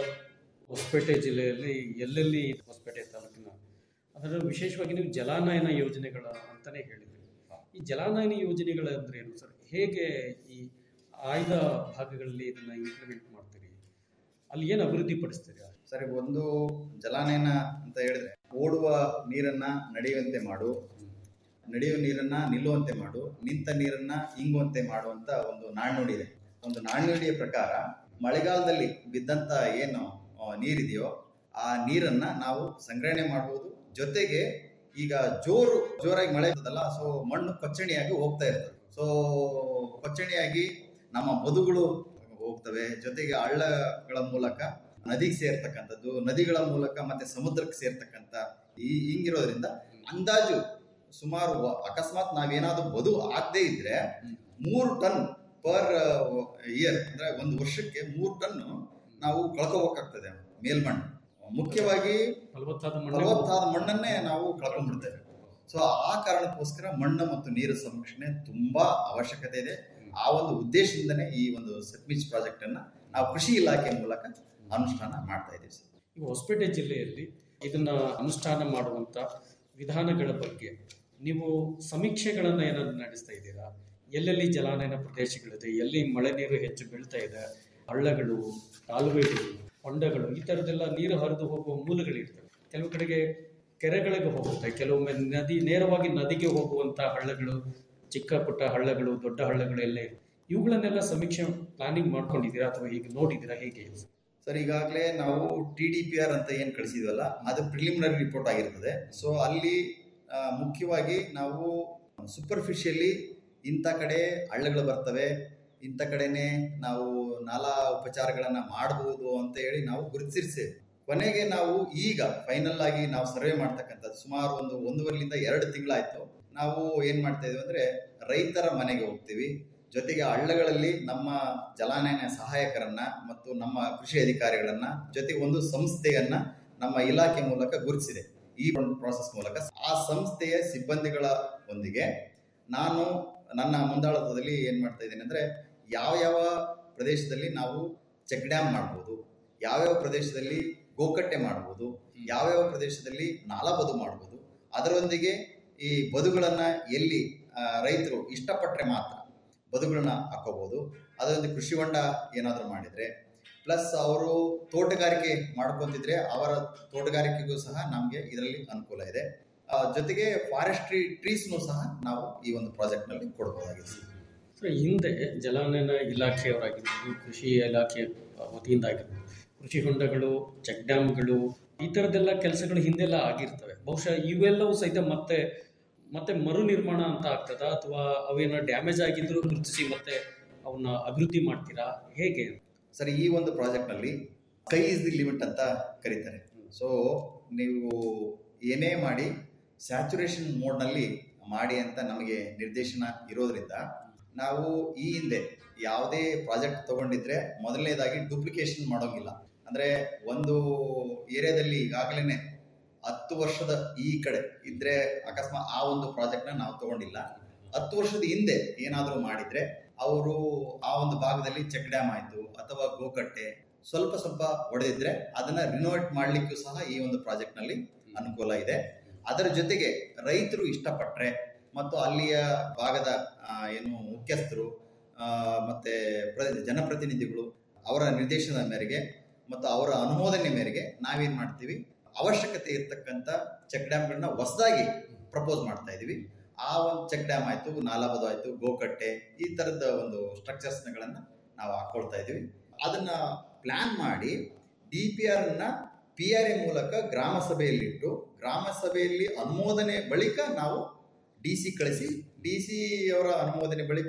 ಹೊಸಪೇಟೆ ಜಿಲ್ಲೆಯಲ್ಲಿ ಎಲ್ಲೆಲ್ಲಿ ಹೊಸಪೇಟೆ ತಾಲೂಕಿನ ಅದರ ವಿಶೇಷವಾಗಿ ನೀವು ಜಲಾನಯನ ಯೋಜನೆಗಳ ಅಂತಲೇ ಹೇಳಿದ್ರಿ ಈ ಜಲಾನಯನ ಯೋಜನೆಗಳ ಅಂದ್ರೆ ಏನು ಸರ್ ಹೇಗೆ ಈ ಆಯ್ದ ಭಾಗಗಳಲ್ಲಿ ಇದನ್ನ ಇಂಪ್ಲಿಮೆಂಟ್ ಮಾಡ್ತೀರಿ ಅಲ್ಲಿ ಏನು ಅಭಿವೃದ್ಧಿ ಪಡಿಸ್ತೀರಿ ಸರಿ ಒಂದು ಜಲಾನಯನ ಅಂತ ಹೇಳಿದ್ರೆ ಓಡುವ ನೀರನ್ನ ನಡೆಯುವಂತೆ ಮಾಡು ನಡೆಯುವ ನೀರನ್ನ ನಿಲ್ಲುವಂತೆ ಮಾಡು ನಿಂತ ನೀರನ್ನ ಇಂಗುವಂತೆ ಮಾಡುವಂತ ಒಂದು ನಾಣ್ಣುಡಿ ಇದೆ ಒಂದು ನಾಣ್ಣುಡಿಯ ಪ್ರಕಾರ ಮಳೆಗಾಲದಲ್ಲಿ ಬಿದ್ದಂತ ಏನು ಆ, ನೀರಿದೆಯೋ ಆ ನೀರನ್ನ ನಾವು ಸಂಗ್ರಹಣೆ ಮಾಡಬಹುದು ಜೊತೆಗೆ ಈಗ ಜೋರು ಜೋರಾಗಿ ಮಳೆ ಇರ್ತದಲ್ಲ ಸೊ ಮಣ್ಣು ಕೊಚ್ಚಣಿಯಾಗಿ ಹೋಗ್ತಾ ಇರ್ತದೆ ಸೊ ಕೊಚ್ಚಣಿಯಾಗಿ ನಮ್ಮ ಬದುಗಳು ಹೋಗ್ತವೆ ಜೊತೆಗೆ ಹಳ್ಳಗಳ ಮೂಲಕ ನದಿಗೆ ಸೇರ್ತಕ್ಕಂಥದ್ದು ನದಿಗಳ ಮೂಲಕ ಮತ್ತೆ ಸಮುದ್ರಕ್ಕೆ ಸೇರ್ತಕ್ಕಂಥ ಈ ಹಿಂಗಿರೋದ್ರಿಂದ ಅಂದಾಜು ಸುಮಾರು ವ- ಅಕಸ್ಮಾತ್ ನಾವೇನಾದ್ರೂ ಬದು ಆಗದೆ ಇದ್ರೆ ಮೂರು ಟನ್ ಪರ್ ಇಯರ್ ಅಂದ್ರೆ ಒಂದು ವರ್ಷಕ್ಕೆ ಮೂರು ಟನ್ ನಾವು ಕಳ್ಕೋಬೇಕಾಗ್ತದೆ ಮೇಲ್ಮಣ್ಣು ಮುಖ್ಯವಾಗಿ ಫಲವತ್ತಾದ ಮಣ್ಣು ಫಲವತ್ತಾದ ಮಣ್ಣನ್ನೇ ನಾವು ಕಳ್ಕೊಂಡ್ಬಿಡ್ತೇವೆ ಸೊ ಆ ಕಾರಣಕ್ಕೋಸ್ಕರ ಮಣ್ಣು ಮತ್ತು ನೀರು ಸಂರಕ್ಷಣೆ ತುಂಬಾ ಅವಶ್ಯಕತೆ ಇದೆ ಆ ಒಂದು ಉದ್ದೇಶದಿಂದನೇ ಈ ಒಂದು ಸೆಟ್ಮಿಚ್ ಪ್ರಾಜೆಕ್ಟ್ ಅನ್ನ ನಾವು ಕೃಷಿ ಇಲಾಖೆ ಮೂಲಕ ಅನುಷ್ಠಾನ ಮಾಡ್ತಾ ಇದ್ದೀವಿ ಸರ್ ಈಗ ಹೊಸಪೇಟೆ ಜಿಲ್ಲೆಯಲ್ಲಿ ಇದನ್ನ ಅನುಷ್ಠಾನ ಮಾಡುವಂತ ವಿಧಾನಗಳ ಬಗ್ಗೆ ನೀವು ಸಮೀಕ್ಷೆಗಳನ್ನ ಏನಾದ್ರು ನಡೆಸ್ತಾ ಇದ್ದೀರಾ ಎಲ್ಲೆಲ್ಲಿ ಜಲಾನಯನ ಪ್ರದೇಶಗಳಿದೆ ಎಲ್ಲಿ ಮಳೆ ನೀರು ಹೆಚ್ಚು ಬೀಳ್ತಾ ಇದೆ ಹಳ್ಳಗಳು ಕಾಲುವೆಗಳು ಹೊಂಡಗಳು ಈ ಥರದ್ದೆಲ್ಲ ನೀರು ಹರಿದು ಹೋಗುವ ಮೂಲಗಳಿರ್ತವೆ ಕೆಲವು ಕಡೆಗೆ ಕೆರೆಗಳಿಗೆ ಹೋಗುತ್ತೆ ಕೆಲವೊಮ್ಮೆ ನದಿ ನೇರವಾಗಿ ನದಿಗೆ ಹೋಗುವಂಥ ಹಳ್ಳಗಳು ಚಿಕ್ಕ ಪುಟ್ಟ ಹಳ್ಳಗಳು ದೊಡ್ಡ ಹಳ್ಳಗಳು ಎಲ್ಲ ಇವೆ ಇವುಗಳನ್ನೆಲ್ಲ ಸಮೀಕ್ಷೆ ಪ್ಲಾನಿಂಗ್ ಮಾಡ್ಕೊಂಡಿದ್ದೀರಾ ಅಥವಾ ಹೀಗೆ ನೋಡಿದ್ದೀರಾ ಹೇಗೆ ಸರ್ ಈಗಾಗಲೇ ನಾವು ಟಿ ಡಿ ಪಿ ಆರ್ ಅಂತ ಏನು ಕಳಿಸಿದ್ವಲ್ಲ ಅದು ಪ್ರಿಲಿಮಿನರಿ ರಿಪೋರ್ಟ್ ಆಗಿರ್ತದೆ ಸೊ ಅಲ್ಲಿ ಆ, ಮುಖ್ಯವಾಗಿ ನಾವು ಸೂಪರ್ಫಿಷಿಯಲಿ ಇಂಥ ಕಡೆ ಹಳ್ಳಗಳು ಬರ್ತವೆ ಇಂಥ ಕಡೆನೆ ನಾವು ನಾಲಾ ಉಪಚಾರಗಳನ್ನು ಮಾಡಬಹುದು ಅಂತ ಹೇಳಿ ನಾವು ಗುರುತಿಸಿರ್ತೇವೆ ಕೊನೆಗೆ ನಾವು ಈಗ ಫೈನಲ್ ಆಗಿ ನಾವು ಸರ್ವೆ ಮಾಡ್ತಕ್ಕಂಥದ್ದು ಸುಮಾರು ಒಂದು ಒಂದೂವರೆಲಿಂದ ಎರಡು ತಿಂಗಳಾಯ್ತು ನಾವು ಏನ್ ಮಾಡ್ತಾ ಇದೀವಿ ಅಂದ್ರೆ ರೈತರ ಮನೆಗೆ ಹೋಗ್ತೀವಿ ಜೊತೆಗೆ ಹಳ್ಳಗಳಲ್ಲಿ ನಮ್ಮ ಜಲಾನಯನ ಸಹಾಯಕರನ್ನ ಮತ್ತು ನಮ್ಮ ಕೃಷಿ ಅಧಿಕಾರಿಗಳನ್ನ ಜೊತೆಗೆ ಒಂದು ಸಂಸ್ಥೆಯನ್ನ ನಮ್ಮ ಇಲಾಖೆ ಮೂಲಕ ಗುರುತಿಸಿದೆ ಈ ಒಂದು ಪ್ರಾಸೆಸ್ ಮೂಲಕ ಆ ಸಂಸ್ಥೆಯ ಸಿಬ್ಬಂದಿಗಳ ಒಂದಿಗೆ ನಾನು ನನ್ನ ಮುಂದಾಳತ್ವದಲ್ಲಿ ಏನ್ ಮಾಡ್ತಾ ಇದ್ದೇನೆ ಅಂದ್ರೆ ಯಾವ ಯಾವ ಪ್ರದೇಶದಲ್ಲಿ ನಾವು ಚೆಕ್ ಡ್ಯಾಮ್ ಮಾಡ್ಬೋದು ಯಾವ್ಯಾವ ಪ್ರದೇಶದಲ್ಲಿ ಗೋಕಟ್ಟೆ ಮಾಡ್ಬೋದು ಯಾವ್ಯಾವ ಪ್ರದೇಶದಲ್ಲಿ ನಾಲಬದು ಮಾಡ್ಬೋದು ಅದರೊಂದಿಗೆ ಈ ಬದುಗಳನ್ನ ಎಲ್ಲಿ ಆ, ರೈತರು ಇಷ್ಟಪಟ್ಟರೆ ಮಾತ್ರ ಬದುಗಳನ್ನ ಹಾಕೋಬಹುದು ಅದರೊಂದು ಕೃಷಿ ಹೊಂಡ ಏನಾದರೂ ಮಾಡಿದ್ರೆ ಪ್ಲಸ್ ಅವರು ತೋಟಗಾರಿಕೆ ಮಾಡ್ಕೊಂತಿದ್ರೆ ಅವರ ತೋಟಗಾರಿಕೆಗೂ ಸಹ ನಮಗೆ ಇದರಲ್ಲಿ ಅನುಕೂಲ ಇದೆ ಆ, ಜೊತೆಗೆ ಫಾರೆಸ್ಟ್ರಿ ಟ್ರೀಸ್ನು ಸಹ ನಾವು ಈ ಒಂದು ಪ್ರಾಜೆಕ್ಟ್ ನಲ್ಲಿ ಕೊಡಬಹುದಾಗಿದೆ ಸೊ ಹಿಂದೆ ಜಲಾನಯನ ಇಲಾಖೆಯವರಾಗಿರ್ಬೋದು ಕೃಷಿ ಇಲಾಖೆ ವತಿಯಿಂದ ಆಗಿರ್ಬೋದು ಕೃಷಿ ಹೊಂಡಗಳು ಚೆಕ್ ಡ್ಯಾಮ್ಗಳು ಈ ಥರದ್ದೆಲ್ಲ ಕೆಲಸಗಳು ಹಿಂದೆಲ್ಲ ಆಗಿರ್ತವೆ ಬಹುಶಃ ಇವೆಲ್ಲವೂ ಸಹಿತ ಮತ್ತೆ ಮತ್ತೆ ಮರು ನಿರ್ಮಾಣ ಅಂತ ಆಗ್ತದ ಅಥವಾ ಅವೇನೋ ಡ್ಯಾಮೇಜ್ ಆಗಿದ್ರು ಗುರುತಿಸಿ ಮತ್ತೆ ಅವನ್ನ ಅಭಿವೃದ್ಧಿ ಮಾಡ್ತೀರಾ ಹೇಗೆ ಸರ್ ಈ ಒಂದು ಪ್ರಾಜೆಕ್ಟ್ ನಲ್ಲಿ ಕೈ ಇಸ್ ದಿ ಲಿಮಿಟ್ ಅಂತ ಕರೀತಾರೆ ಸೊ ನೀವು ಏನೇ ಮಾಡಿ ಸ್ಯಾಚುರೇಷನ್ ಮೋಡ್ನಲ್ಲಿ ಮಾಡಿ ಅಂತ ನಮಗೆ ನಿರ್ದೇಶನ ಇರೋದ್ರಿಂದ ನಾವು ಈ ಹಿಂದೆ ಯಾವುದೇ ಪ್ರಾಜೆಕ್ಟ್ ತಗೊಂಡಿದ್ರೆ ಮೊದಲನೇದಾಗಿ ಡೂಪ್ಲಿಕೇಶನ್ ಮಾಡೋಂಗಿಲ್ಲ ಅಂದ್ರೆ ಒಂದು ಏರಿಯಾದಲ್ಲಿ ಈಗಾಗಲೇ ಹತ್ತು ವರ್ಷದ ಈ ಕಡೆ ಇದ್ರೆ ಅಕಸ್ಮಾತ್ ಆ ಒಂದು ಪ್ರಾಜೆಕ್ಟ್ನ ನಾವು ತಗೊಂಡಿಲ್ಲ ಹತ್ತು ವರ್ಷದ ಹಿಂದೆ ಏನಾದರೂ ಮಾಡಿದ್ರೆ ಅವರು ಆ ಒಂದು ಭಾಗದಲ್ಲಿ ಚೆಕ್ ಡ್ಯಾಮ್ ಆಯಿತು ಅಥವಾ ಗೋಕಟ್ಟೆ ಸ್ವಲ್ಪ ಸ್ವಲ್ಪ ಒಡೆದಿದ್ರೆ ಅದನ್ನ ರಿನೋವೇಟ್ ಮಾಡ್ಲಿಕ್ಕೂ ಸಹ ಈ ಒಂದು ಪ್ರಾಜೆಕ್ಟ್ ನಲ್ಲಿ ಅನುಕೂಲ ಇದೆ ಅದರ ಜೊತೆಗೆ ರೈತರು ಇಷ್ಟಪಟ್ರೆ ಮತ್ತು ಅಲ್ಲಿಯ ಭಾಗದ ಆ, ಏನು ಮುಖ್ಯಸ್ಥರು ಆ, ಮತ್ತೆ ಪ್ರ- ಜನಪ್ರತಿನಿಧಿಗಳು ಅವರ ನಿರ್ದೇಶನದ ಮೇರೆಗೆ ಮತ್ತು ಅವರ ಅನುಮೋದನೆ ಮೇರೆಗೆ ನಾವೇನ್ ಮಾಡ್ತೀವಿ ಅವಶ್ಯಕತೆ ಇರ್ತಕ್ಕಂಥ ಚೆಕ್ ಡ್ಯಾಮ್ಗಳನ್ನ ಹೊಸದಾಗಿ ಪ್ರಪೋಸ್ ಮಾಡ್ತಾ ಇದೀವಿ ಆ ಒಂದು ಚೆಕ್ ಡ್ಯಾಮ್ ಆಯ್ತು ನಾಲಾಬದು ಆಯ್ತು ಗೋಕಟ್ಟೆ ಈ ತರದ ಒಂದು ಸ್ಟ್ರಕ್ಚರ್ಸ್ಗಳನ್ನ ನಾವು ಹಾಕೊಳ್ತಾ ಇದೀವಿ ಅದನ್ನ ಪ್ಲಾನ್ ಮಾಡಿ ಡಿ ಪಿ ಆರ್ ನ ಪಿ ಆರ್ ಎ ಮೂಲಕ ಗ್ರಾಮ ಸಭೆಯಲ್ಲಿಟ್ಟು ಗ್ರಾಮ ಸಭೆಯಲ್ಲಿ ಅನುಮೋದನೆ ಬಳಿಕ ನಾವು ಡಿ ಸಿ ಕಳಿಸಿ ಡಿ ಸಿ ಅವರ ಅನುಮೋದನೆ ಬಳಿಕ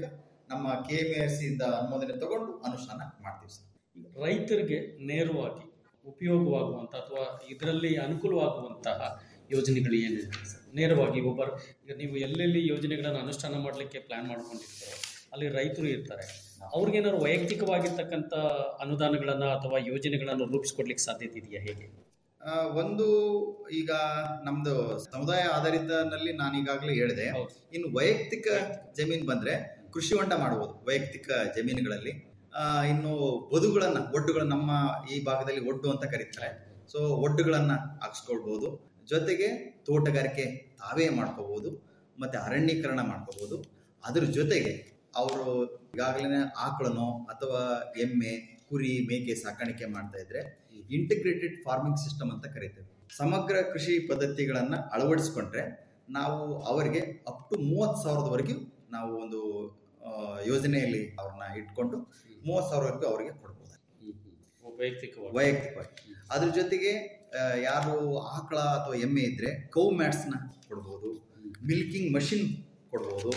ನಮ್ಮ ಕೆ ಎಮ್ ಎಸ್ ಇಂದ ಅನುಮೋದನೆ ತಗೊಂಡು ಅನುಷ್ಠಾನ ಮಾಡ್ತೀವಿ ಸರ್ ರೈತರಿಗೆ ನೇರವಾಗಿ ಉಪಯೋಗವಾಗುವಂಥ ಅಥವಾ ಇದರಲ್ಲಿ ಅನುಕೂಲವಾಗುವಂತಹ ಯೋಜನೆಗಳು ಏನಿದೆ ಸರ್ ನೇರವಾಗಿ ಒಬ್ಬರು ಈಗ ನೀವು ಎಲ್ಲೆಲ್ಲಿ ಯೋಜನೆಗಳನ್ನು ಅನುಷ್ಠಾನ ಮಾಡಲಿಕ್ಕೆ ಪ್ಲ್ಯಾನ್ ಮಾಡ್ಕೊಂಡಿರ್ತಾರೋ ಅಲ್ಲಿ ರೈತರು ಇರ್ತಾರೆ ಅವ್ರಿಗೇನಾದ್ರು ವೈಯಕ್ತಿಕವಾಗಿರ್ತಕ್ಕಂಥ ಅನುದಾನಗಳನ್ನು ಅಥವಾ ಯೋಜನೆಗಳನ್ನು ರೂಪಿಸ್ಕೊಡ್ಲಿಕ್ಕೆ ಸಾಧ್ಯತೆ ಇದೆಯಾ ಹೇಗೆ ಆ, ಒಂದು ಈಗ ನಮ್ದು ಸಮುದಾಯ ಆಧಾರಿತನಲ್ಲಿ ನಾನು ಈಗಾಗಲೇ ಹೇಳಿದೆ ಹೌದು. ಇನ್ನು ವೈಯಕ್ತಿಕ ಜಮೀನು ಬಂದ್ರೆ ಕೃಷಿ ಹೊಂಡ ಮಾಡಬಹುದು ವೈಯಕ್ತಿಕ ಜಮೀನುಗಳಲ್ಲಿ ಆ, ಇನ್ನು ಬದುಗಳನ್ನ ಒಡ್ಡುಗಳನ್ನ ನಮ್ಮ ಈ ಭಾಗದಲ್ಲಿ ಒಡ್ಡು ಅಂತ ಕರೀತಾರೆ ಸೊ ಒಡ್ಡುಗಳನ್ನ ಹಾಕ್ಸ್ಕೊಳ್ಬಹುದು ಜೊತೆಗೆ ತೋಟಗಾರಿಕೆ ತಾವೇ ಮಾಡ್ಕೋಬಹುದು ಮತ್ತೆ ಅರಣ್ಯೀಕರಣ ಮಾಡ್ಕೋಬಹುದು ಅದ್ರ ಜೊತೆಗೆ ಅವರು ಈಗಾಗಲೇ ಆಕಳನೋ ಅಥವಾ ಎಮ್ಮೆ ಕುರಿ ಮೇಕೆ ಸಾಕಾಣಿಕೆ ಮಾಡ್ತಾ ಇದ್ರೆ ಇಂಟಿಗ್ರೇಟೆಡ್ ಫಾರ್ಮಿಂಗ್ ಸಿಸ್ಟಮ್ ಅಂತ ಕರಿತೇವೆ ಸಮಗ್ರ ಕೃಷಿ ಪದ್ಧತಿಗಳನ್ನ ಅಳವಡಿಸ್ಕೊಂಡ್ರೆ ನಾವು ಅವರಿಗೆ ಅಪ್ ಟು ಮೂವತ್ತು ಸಾವಿರದವರೆಗೂ ನಾವು ಒಂದು ಆ, ಯೋಜನೆಯಲ್ಲಿ ಅವ್ರನ್ನ ಇಟ್ಕೊಂಡು ಮೂವತ್ತು ಸಾವಿರವರೆಗೂ ಅವರಿಗೆ ಕೊಡ್ಬೋದು ವೈಯಕ್ತಿಕವಾಗಿ ವೈಯಕ್ತಿಕವಾಗಿ ಅದ್ರ ಜೊತೆಗೆ ಆ, ಯಾರು ಆಕಳ ಅಥವಾ ಎಮ್ಮೆ ಇದ್ರೆ ಕೌ ಮ್ಯಾಟ್ಸ್ನ ಕೊಡ್ಬೋದು ಮಿಲ್ಕಿಂಗ್ ಮಷಿನ್ ಕೊಡ್ಬೋದು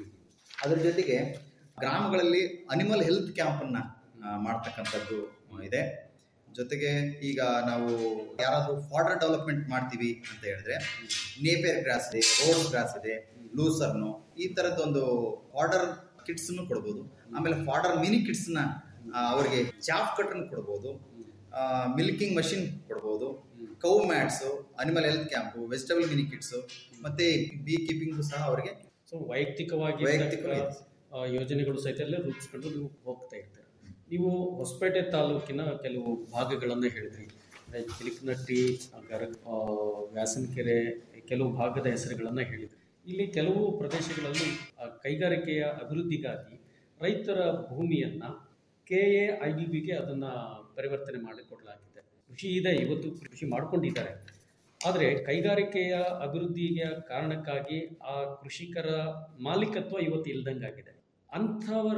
ಅದ್ರ ಜೊತೆಗೆ ಗ್ರಾಮಗಳಲ್ಲಿ ಅನಿಮಲ್ ಹೆಲ್ತ್ ಕ್ಯಾಂಪನ್ನ ಆ, ಮಾಡ್ತಕ್ಕಂಥದ್ದು ಇದೆ ಜೊತೆಗೆ ಈಗ ನಾವು ಯಾರಾದರೂ ಫಾಡರ್ ಡೆವಲಪ್ಮೆಂಟ್ ಮಾಡ್ತೀವಿ ಅಂತ ಹೇಳಿದ್ರೆ ನೇಪಿಯರ್ ಗ್ರಾಸ್ ಇದೆ ರೋಡ್ ಗ್ರಾಸ್ ಇದೆ ಲೂಸರ್ನು ಈ ಥರದ್ದೊಂದು ಫಾಡರ್ ಕಿಟ್ಸ್ನು ಕೊಡ್ಬೋದು ಆಮೇಲೆ ಫಾಡರ್ ಮಿನಿ ಕಿಟ್ಸ್ನ ಅವರಿಗೆ ಚಾಪ್ ಕಟ್ರನ್ ಕೊಡ್ಬೋದು ಮಿಲ್ಕಿಂಗ್ ಮಷಿನ್ ಕೊಡ್ಬೋದು cow mats animal health camp vegetable mini kits ಮತ್ತೆ ಬೀ ಕೀಪಿಂಗು ಸಹ ಅವರಿಗೆ ಸೊ ವೈಯಕ್ತಿಕವಾಗಿ ವೈಯಕ್ತಿಕವಾಗಿ. ಆ, ಯೋಜನೆಗಳು ಸಹಿತ ಎಲ್ಲ ರೂಪಿಸ್ಕೊಂಡು ನೀವು ಹೋಗ್ತಾ ಇರ್ತೀರ ನೀವು ಹೊಸಪೇಟೆ ತಾಲೂಕಿನ ಕೆಲವು ಭಾಗಗಳನ್ನು ಹೇಳಿದ್ರಿ ಅಂದ್ರೆ ಚಿಲಿಕನಟ್ಟಿ ಗರ ಆ, ವ್ಯಾಸನಕೆರೆ ಕೆಲವು ಭಾಗದ ಹೆಸರುಗಳನ್ನು ಹೇಳಿದ್ರಿ ಇಲ್ಲಿ ಕೆಲವು ಪ್ರದೇಶಗಳಲ್ಲಿ ಆ, ಕೈಗಾರಿಕೆಯ ಅಭಿವೃದ್ಧಿಗಾಗಿ ರೈತರ ಭೂಮಿಯನ್ನು ಕೆ ಎ ಐ ಡಿ ಬಿಗೆ ಅದನ್ನು ಪರಿವರ್ತನೆ ಮಾಡಿಕೊಡಲಾಗಿದೆ ಕೃಷಿ ಇದೆ ಇವತ್ತು ಕೃಷಿ ಮಾಡ್ಕೊಂಡಿದ್ದಾರೆ ಆದರೆ ಕೈಗಾರಿಕೆಯ ಅಭಿವೃದ್ಧಿಯ ಕಾರಣಕ್ಕಾಗಿ ಆ ಕೃಷಿಕರ ಮಾಲೀಕತ್ವ ಇವತ್ತು ಇಲ್ದಂಗಾಗಿದೆ ಅಂಥವರ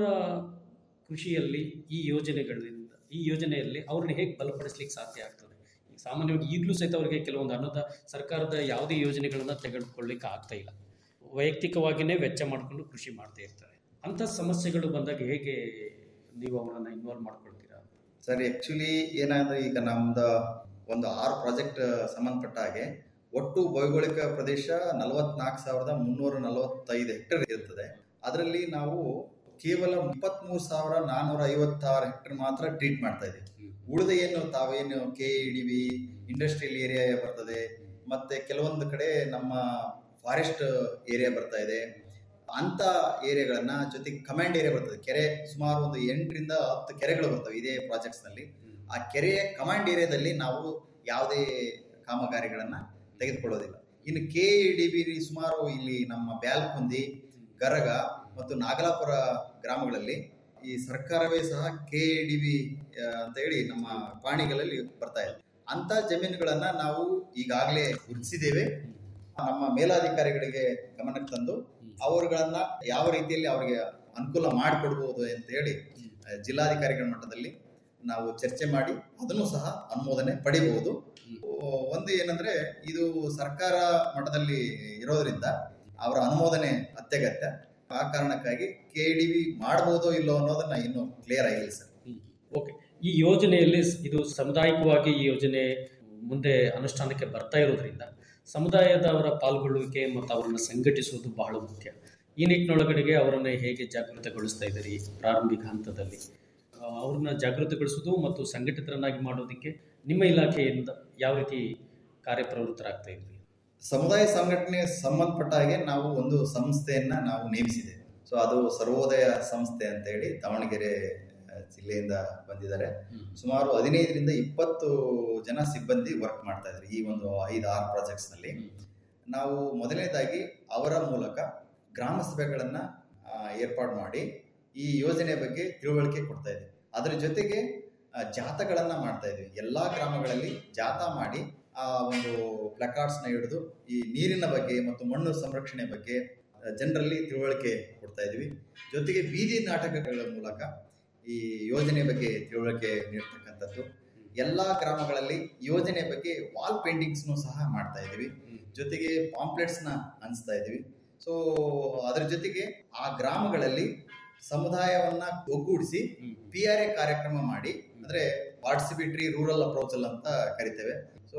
ಕೃಷಿಯಲ್ಲಿ ಈ ಯೋಜನೆಗಳಿಂದ ಈ ಯೋಜನೆಯಲ್ಲಿ ಅವ್ರನ್ನ ಹೇಗೆ ಬಲಪಡಿಸ್ಲಿಕ್ಕೆ ಸಾಧ್ಯ ಆಗ್ತದೆ ಈಗ ಸಾಮಾನ್ಯವಾಗಿ ಈಗಲೂ ಸಹಿತ ಅವರಿಗೆ ಕೆಲವೊಂದು ಅನ್ನದ ಸರ್ಕಾರದ ಯಾವುದೇ ಯೋಜನೆಗಳನ್ನು ತೆಗೆದುಕೊಳ್ಳಿಕ್ಕೆ ಆಗ್ತಾ ಇಲ್ಲ ವೈಯಕ್ತಿಕವಾಗಿಯೇ ವೆಚ್ಚ ಮಾಡಿಕೊಂಡು ಕೃಷಿ ಮಾಡ್ತಾ ಇರ್ತಾರೆ ಅಂಥ ಸಮಸ್ಯೆಗಳು ಬಂದಾಗ ಹೇಗೆ ನೀವು ಅವರನ್ನು ಇನ್ವಾಲ್ವ್ ಮಾಡ್ಕೊಳ್ತೀರಾ ಸರ್ ಆ್ಯಕ್ಚುಲಿ ಏನಾದ್ರೆ ಈಗ ನಮ್ದು ಒಂದು ಆರು ಪ್ರಾಜೆಕ್ಟ್ ಸಂಬಂಧಪಟ್ಟ ಹಾಗೆ ಒಟ್ಟು ಭೌಗೋಳಿಕ ಪ್ರದೇಶ ನಲವತ್ನಾಲ್ಕು ಸಾವಿರದ ಮುನ್ನೂರ ನಲವತ್ತೈದು ಹೆಕ್ಟೇರ್ ಇರ್ತದೆ ಅದರಲ್ಲಿ ನಾವು ಕೇವಲ ಇಪ್ಪತ್ತ್ಮೂರು ಸಾವಿರ ನಾನ್ನೂರ ಐವತ್ತಾರು ಹೆಕ್ಟೇರ್ ಮಾತ್ರ ಟ್ರೀಟ್ ಮಾಡ್ತಾ ಇದ್ದೀವಿ ಉಳಿದ ಏನು ತಾವೇನು K E D B industrial area ಬರ್ತದೆ ಮತ್ತೆ ಕೆಲವೊಂದು ಕಡೆ ನಮ್ಮ ಫಾರೆಸ್ಟ್ ಏರಿಯಾ ಬರ್ತಾ ಇದೆ ಅಂತ ಏರಿಯಾಗಳನ್ನ ಜೊತೆಗೆ ಕಮಾಂಡ್ ಏರಿಯಾ ಬರ್ತದೆ ಕೆರೆ ಸುಮಾರು ಒಂದು ಎಂಟರಿಂದ ಹತ್ತು ಕೆರೆಗಳು ಬರ್ತವೆ ಇದೇ ಪ್ರಾಜೆಕ್ಟ್ಸ್ ನಲ್ಲಿ ಆ ಕೆರೆಯ ಕಮಾಂಡ್ ಏರಿಯಾದಲ್ಲಿ ನಾವು ಯಾವುದೇ ಕಾಮಗಾರಿಗಳನ್ನ ತೆಗೆದುಕೊಳ್ಳೋದಿಲ್ಲ ಇನ್ನು ಕೆ ಡಿ ಬಿ ಸುಮಾರು ಇಲ್ಲಿ ನಮ್ಮ ಬ್ಯಾಲ್ಕುಂದಿ ಗರಗ ಮತ್ತು ನಾಗಲಾಪುರ ಗ್ರಾಮಗಳಲ್ಲಿ ಈ ಸರ್ಕಾರವೇ ಸಹ ಕೆ ಡಿ ಬಿ ಅಂತ ಹೇಳಿ ನಮ್ಮ ಪಾಣಿಗಳಲ್ಲಿ ಬರ್ತಾ ಇದೆ ಅಂತ ಜಮೀನುಗಳನ್ನ ನಾವು ಈಗಾಗಲೇ ಗುರುತಿಸಿದ್ದೇವೆ ನಮ್ಮ ಮೇಲಾಧಿಕಾರಿಗಳಿಗೆ ಗಮನಕ್ಕೆ ತಂದು ಅವರುಗಳನ್ನ ಯಾವ ರೀತಿಯಲ್ಲಿ ಅವರಿಗೆ ಅನುಕೂಲ ಮಾಡಿಕೊಡ್ಬೋದು ಅಂತ ಹೇಳಿ ಆ, ಜಿಲ್ಲಾಧಿಕಾರಿಗಳ ಮಟ್ಟದಲ್ಲಿ ನಾವು ಚರ್ಚೆ ಮಾಡಿ ಅದನ್ನು ಸಹ ಅನುಮೋದನೆ ಪಡಿಬಹುದು ಒಂದು ಏನಂದ್ರೆ ಇದು ಸರ್ಕಾರ ಮಟ್ಟದಲ್ಲಿ ಇರೋದ್ರಿಂದ ಅವರ ಅನುಮೋದನೆ ಅತ್ಯಗತ್ಯ ಆ ಕಾರಣಕ್ಕಾಗಿ ಕೆ ಡಿ ಬಿ ಮಾಡ್ಬೋದೋ ಇಲ್ಲೋ ಅನ್ನೋದನ್ನ ಇನ್ನೂ ಕ್ಲಿಯರ್ ಆಗಿಲ್ಲ ಸರ್ ಓಕೆ ಈ ಯೋಜನೆಯಲ್ಲಿ ಸ್- ಇದು ಸಾಮುದಾಯಿಕವಾಗಿ ಈ ಯೋಜನೆ ಮುಂದೆ ಅನುಷ್ಠಾನಕ್ಕೆ ಬರ್ತಾ ಇರೋದ್ರಿಂದ ಸಮುದಾಯದವರ ಪಾಲ್ಗೊಳ್ಳುವಿಕೆ ಮತ್ತು ಅವರನ್ನು ಸಂಘಟಿಸುವುದು ಬಹಳ ಮುಖ್ಯ ಈ ನಿಟ್ಟಿನೊಳಗಡೆಗೆ ಅವರನ್ನು ಹೇಗೆ ಜಾಗೃತಗೊಳಿಸ್ತಾ ಇದ್ದೀರಿ ಪ್ರಾರಂಭಿಕ ಹಂತದಲ್ಲಿ ಆ, ಅವ್ರನ್ನ ಜಾಗೃತಗೊಳಿಸೋದು ಮತ್ತು ಸಂಘಟಿತರನ್ನಾಗಿ ಮಾಡೋದಕ್ಕೆ ನಿಮ್ಮ ಇಲಾಖೆಯಿಂದ ಯಾವ ರೀತಿ ಕಾರ್ಯಪ್ರವೃತ್ತರಾಗ್ತಾ ಇದ್ರಿ ಸಮುದಾಯ ಸಂಘಟನೆ ಸಂಬಂಧಪಟ್ಟ ಹಾಗೆ ನಾವು ಒಂದು ಸಂಸ್ಥೆಯನ್ನ ನಾವು ನೇಮಿಸಿದ್ದೇವೆ ಸೊ ಅದು ಸರ್ವೋದಯ ಸಂಸ್ಥೆ ಅಂತ ಹೇಳಿ ದಾವಣಗೆರೆ ಆ, ಜಿಲ್ಲೆಯಿಂದ ಬಂದಿದ್ದಾರೆ ಸುಮಾರು ಹದಿನೈದರಿಂದ ಇಪ್ಪತ್ತು ಜನ ಸಿಬ್ಬಂದಿ ವರ್ಕ್ ಮಾಡ್ತಾ ಇದ್ದಾರೆ ಈ ಒಂದು ಐದು ಆರು ಪ್ರಾಜೆಕ್ಟ್ಸ್ ನಲ್ಲಿ ನಾವು ಮೊದಲನೇದಾಗಿ ಅವರ ಮೂಲಕ ಗ್ರಾಮ ಸಭೆಗಳನ್ನ ಆ, ಏರ್ಪಾಡು ಮಾಡಿ ಈ ಯೋಜನೆ ಬಗ್ಗೆ ತಿಳುವಳಿಕೆ ಕೊಡ್ತಾ ಇದ್ದೀವಿ ಅದರ ಜೊತೆಗೆ ಆ, ಜಾಥಾಗಳನ್ನ ಮಾಡ್ತಾ ಇದ್ವಿ ಎಲ್ಲಾ ಗ್ರಾಮಗಳಲ್ಲಿ ಜಾಥಾ ಮಾಡಿ ಆ ಒಂದು ಪ್ಲಕಾರ್ಡ್ಸ್ನ ಹಿಡಿದು ಈ ನೀರಿನ ಬಗ್ಗೆ ಮತ್ತು ಮಣ್ಣು ಸಂರಕ್ಷಣೆ ಬಗ್ಗೆ ಜನರಲ್ಲಿ ತಿಳುವಳಿಕೆ ಕೊಡ್ತಾ ಇದ್ವಿ ಜೊತೆಗೆ ಬೀದಿ ನಾಟಕಗಳ ಮೂಲಕ ಈ ಯೋಜನೆ ಬಗ್ಗೆ ತಿಳುವಳಿಕೆ ನೀಡ್ತಕ್ಕಂಥದ್ದು ಎಲ್ಲಾ ಗ್ರಾಮಗಳಲ್ಲಿ ಯೋಜನೆ ಬಗ್ಗೆ ವಾಲ್ ಪೇಂಟಿಂಗ್ಸ್ನು ಸಹ ಮಾಡ್ತಾ ಇದ್ದೀವಿ ಜೊತೆಗೆ ಪಾಂಪ್ಲೆಟ್ಸ್ನ ಹಂಚ್ತಾ ಇದ್ದೀವಿ ಸೊ ಅದರ ಜೊತೆಗೆ ಆ ಗ್ರಾಮಗಳಲ್ಲಿ ಸಮುದಾಯವನ್ನ ಒಗ್ಗೂಡಿಸಿ ಪಿ ಆರ್ ಎ ಕಾರ್ಯಕ್ರಮ ಮಾಡಿ ಅಂದ್ರೆ ಪಾರ್ಟಿಸಿಪೇಟರಿ ರೂರಲ್ ಅಪ್ರೋಚಲ್ ಅಂತ ಕರಿತೇವೆ ಸೊ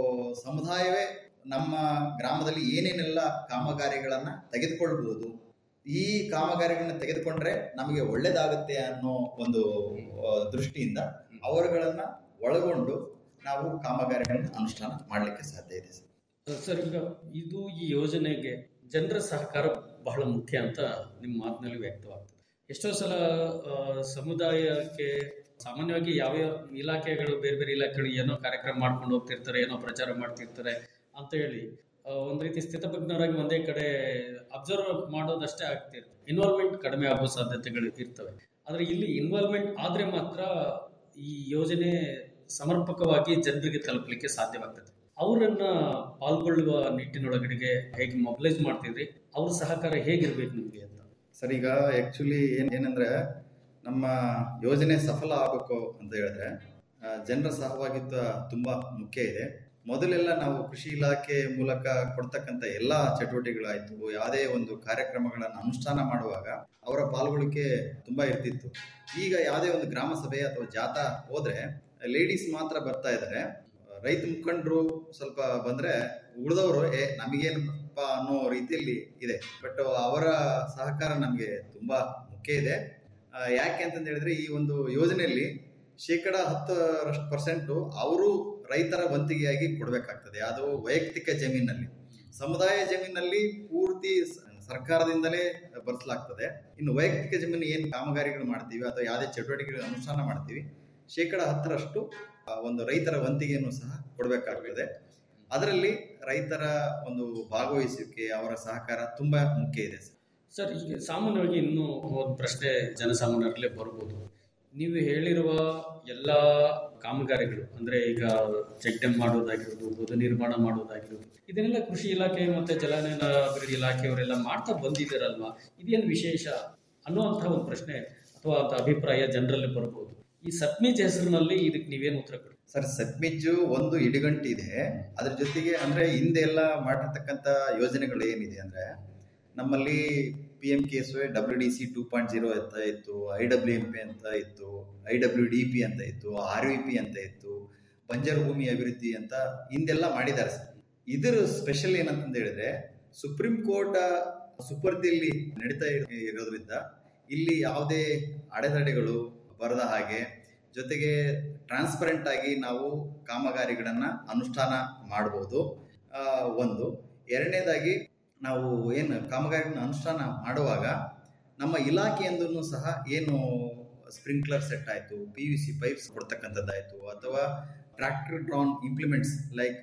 ಸಮುದಾಯವೇ ನಮ್ಮ ಗ್ರಾಮದಲ್ಲಿ ಏನೇನೆಲ್ಲ ಕಾಮಗಾರಿಗಳನ್ನ ತೆಗೆದುಕೊಳ್ಬಹುದು ಈ ಕಾಮಗಾರಿಗಳನ್ನ ತೆಗೆದುಕೊಂಡ್ರೆ ನಮಗೆ ಒಳ್ಳೇದಾಗುತ್ತೆ ಅನ್ನೋ ಒಂದು ಆ, ದೃಷ್ಟಿಯಿಂದ ಅವರುಗಳನ್ನ ಒಳಗೊಂಡು ನಾವು ಕಾಮಗಾರಿಗಳನ್ನ ಅನುಷ್ಠಾನ ಮಾಡಲಿಕ್ಕೆ ಸಾಧ್ಯ ಇದೆ ಸರ್ ಸರ್ ಈಗ ಇದು ಈ ಯೋಜನೆಗೆ ಜನರ ಸಹಕಾರ ಬಹಳ ಮುಖ್ಯ ಅಂತ ನಿಮ್ಮ ಮಾತಿನಲ್ಲಿ ವ್ಯಕ್ತವಾಗ್ತದೆ ಎಷ್ಟೋ ಸಲ ಆ, ಸಮುದಾಯಕ್ಕೆ ಸಾಮಾನ್ಯವಾಗಿ ಯಾವ್ಯಾವ ಇಲಾಖೆಗಳು ಬೇರೆ ಬೇರೆ ಇಲಾಖೆಗಳು ಏನೋ ಕಾರ್ಯಕ್ರಮ ಮಾಡ್ಕೊಂಡು ಹೋಗ್ತಿರ್ತಾರೆ ಏನೋ ಪ್ರಚಾರ ಮಾಡ್ತಿರ್ತಾರೆ ಅಂತ ಹೇಳಿ ಆ, ಒಂದ್ ರೀತಿ ಸ್ಥಿತಪ್ರಜ್ಞರಾಗಿ ಒಂದೇ ಕಡೆ ಅಬ್ಸರ್ವ್ ಮಾಡೋದಷ್ಟೇ ಆಗ್ತಿರ್ತದೆ ಇನ್ವಾಲ್ವ್ಮೆಂಟ್ ಕಡಿಮೆ ಆಗೋ ಸಾಧ್ಯತೆಗಳು ಇರ್ತವೆ ಆದ್ರೆ ಇಲ್ಲಿ ಇನ್ವಾಲ್ವ್ಮೆಂಟ್ ಆದ್ರೆ ಮಾತ್ರ ಈ ಯೋಜನೆ ಸಮರ್ಪಕವಾಗಿ ಜನರಿಗೆ ತಲುಪಲಿಕ್ಕೆ ಸಾಧ್ಯವಾಗ್ತದೆ ಅವರನ್ನ ಪಾಲ್ಗೊಳ್ಳುವ ನಿಟ್ಟಿನೊಳಗಡೆಗೆ ಹೇಗೆ ಮೊಬಿಲೈಸ್ ಮಾಡ್ತಿದ್ರಿ ಅವ್ರ ಸಹಕಾರ ಹೇಗಿರ್ಬೇಕು ನಿಮಗೆ ಅಂತ ಸರ್ ಈಗ ಆಕ್ಚುಲಿ ಏನ್ ಏನಂದ್ರೆ ನಮ್ಮ ಯೋಜನೆ ಸಫಲ ಆಗಬೇಕು ಅಂತ ಹೇಳಿದ್ರೆ ಆ, ಜನರ ಸಹಭಾಗಿತ್ವ ತುಂಬಾ ಮುಖ್ಯ ಇದೆ ಮೊದಲೆಲ್ಲ ನಾವು ಕೃಷಿ ಇಲಾಖೆ ಮೂಲಕ ಕೊಡ್ತಕ್ಕಂಥ ಎಲ್ಲಾ ಚಟುವಟಿಕೆಗಳಾಯ್ತು ಯಾವುದೇ ಒಂದು ಕಾರ್ಯಕ್ರಮಗಳನ್ನು ಅನುಷ್ಠಾನ ಮಾಡುವಾಗ ಅವರ ಪಾಲ್ಗೊಳ್ಳಿಕೆ ತುಂಬಾ ಇರ್ತಿತ್ತು ಈಗ ಯಾವುದೇ ಒಂದು ಗ್ರಾಮ ಸಭೆ ಅಥವಾ ಜಾಥಾ ಹೋದ್ರೆ ಲೇಡೀಸ್ ಮಾತ್ರ ಬರ್ತಾ ಇದ್ದಾರೆ ರೈತ ಮುಖಂಡರು ಸ್ವಲ್ಪ ಬಂದ್ರೆ ಉಳಿದವರು ಏ ನಮಗೇನಪ್ಪ ಅನ್ನೋ ರೀತಿಯಲ್ಲಿ ಇದೆ ಬಟ್ ಅವರ ಸಹಕಾರ ನಮಗೆ ತುಂಬಾ ಮುಖ್ಯ ಇದೆ ಆ, ಯಾಕೆ ಅಂತಂದ ಹೇಳಿದ್ರೆ ಈ ಒಂದು ಯೋಜನೆಯಲ್ಲಿ ಶೇಕಡ ಹತ್ತರಷ್ಟು ಪರ್ಸೆಂಟು ಅವರು ರೈತರ ವಂತಿಗೆಯಾಗಿ ಕೊಡಬೇಕಾಗ್ತದೆ ಅದು ವೈಯಕ್ತಿಕ ಜಮೀನಲ್ಲಿ ಸಮುದಾಯ ಜಮೀನಲ್ಲಿ ಪೂರ್ತಿ ಸ- ಸರ್ಕಾರದಿಂದಲೇ ಬರ್ಸಲಾಗ್ತದೆ ಇನ್ನು ವೈಯಕ್ತಿಕ ಜಮೀನು ಏನು ಕಾಮಗಾರಿಗಳು ಮಾಡ್ತೀವಿ ಅಥವಾ ಯಾವುದೇ ಚಟುವಟಿಕೆಗಳು ಅನುಷ್ಠಾನ ಮಾಡ್ತೀವಿ ಶೇಕಡ ಹತ್ತರಷ್ಟು ಆ, ಒಂದು ರೈತರ ವಂತಿಗೆಯನ್ನು ಸಹ ಕೊಡಬೇಕಾಗ್ತದೆ ಅದರಲ್ಲಿ ರೈತರ ಒಂದು ಭಾಗವಹಿಸುವಿಕೆ ಅವರ ಸಹಕಾರ ತುಂಬಾ ಮುಖ್ಯ ಇದೆ ಸರ್ ಈಗ ಸಾಮಾನ್ಯವಾಗಿ ಇನ್ನೂ ಒಂದು ಪ್ರಶ್ನೆ ಜನಸಾಮಾನ್ಯರಲ್ಲೇ ಬರ್ಬೋದು ನೀವು ಹೇಳಿರುವ ಎಲ್ಲ ಕಾಮಗಾರಿಗಳು ಅಂದ್ರೆ ಈಗ ಚೆಕ್ ಡ್ಯಾಮ್ ಮಾಡೋದಾಗಿರೋದು ಬದು ನಿರ್ಮಾಣ ಮಾಡೋದಾಗಿರೋದು ಇದನ್ನೆಲ್ಲ ಕೃಷಿ ಇಲಾಖೆ ಮತ್ತೆ ಜಲಾನಯನ ಅಭಿವೃದ್ಧಿ ಇಲಾಖೆಯವರೆಲ್ಲ ಮಾಡ್ತಾ ಬಂದಿದ್ದಾರಲ್ವಾ ಇದೇನು ವಿಶೇಷ ಅನ್ನುವಂಥ ಒಂದು ಪ್ರಶ್ನೆ ಅಥವಾ ಅಂತ ಅಭಿಪ್ರಾಯ ಜನರಲ್ಲಿ ಬರ್ಬೋದು ಈ ಸತ್ಮೀಜ್ ಹೆಸರಿನಲ್ಲಿ ಇದಕ್ಕೆ ನೀವೇನು ಉತ್ತರ ಕೊಡಿ ಸರ್ ಸೆಟ್ಮಿಜ್ಜು ಒಂದು ಇಡಿಗಂಟಿ ಇದೆ ಅದ್ರ ಜೊತೆಗೆ ಅಂದ್ರೆ ಹಿಂದೆ ಎಲ್ಲ ಮಾಡಿರ್ತಕ್ಕಂಥ ಯೋಜನೆಗಳು ಏನಿದೆ ಅಂದ್ರೆ ನಮ್ಮಲ್ಲಿ P M K S W D C two point zero ಅಂತ ಇತ್ತು ಐ ಡಬ್ಲ್ಯೂ ಎಂ ಪಿ ಅಂತ ಇತ್ತು ಐ ಡಬ್ಲ್ಯೂ ಡಿ ಪಿ ಅಂತ ಇತ್ತು ಆರ್ ವಿ ಪಿ ಅಂತ ಇತ್ತು ಬಂಜರು ಭೂಮಿ ಅಭಿವೃದ್ಧಿ ಅಂತ ಹಿಂದೆಲ್ಲ ಮಾಡಿದ್ದಾರೆ ಸರ್ ಇದರ ಸ್ಪೆಷಲ್ ಏನಂತ ಹೇಳಿದ್ರೆ ಸುಪ್ರೀಂ ಕೋರ್ಟ್ ಸುಪರ್ದಿಯಲ್ಲಿ ನಡೀತಾ ಇರ್- ಇರೋದ್ರಿಂದ ಇಲ್ಲಿ ಯಾವುದೇ ಅಡೆತಡೆಗಳು ಬರದ ಹಾಗೆ ಜೊತೆಗೆ ಟ್ರಾನ್ಸ್ಪರೆಂಟ್ ಆಗಿ ನಾವು ಕಾಮಗಾರಿಗಳನ್ನ ಅನುಷ್ಠಾನ ಮಾಡಬಹುದು ಆ, ಒಂದು ಎರಡನೇದಾಗಿ ನಾವು ಏನು ಕಾಮಗಾರಿಗಳನ್ನ ಅನುಷ್ಠಾನ ಮಾಡುವಾಗ ನಮ್ಮ ಇಲಾಖೆಯಿಂದನೂ ಸಹ ಏನು ಸ್ಪ್ರಿಂಕ್ಲರ್ ಸೆಟ್ ಆಯಿತು ಪಿ ಯು ಸಿ ಪೈಪ್ಸ್ ಕೊಡ್ತಕ್ಕಂಥದ್ದಾಯಿತು ಅಥವಾ tractor drawn implements like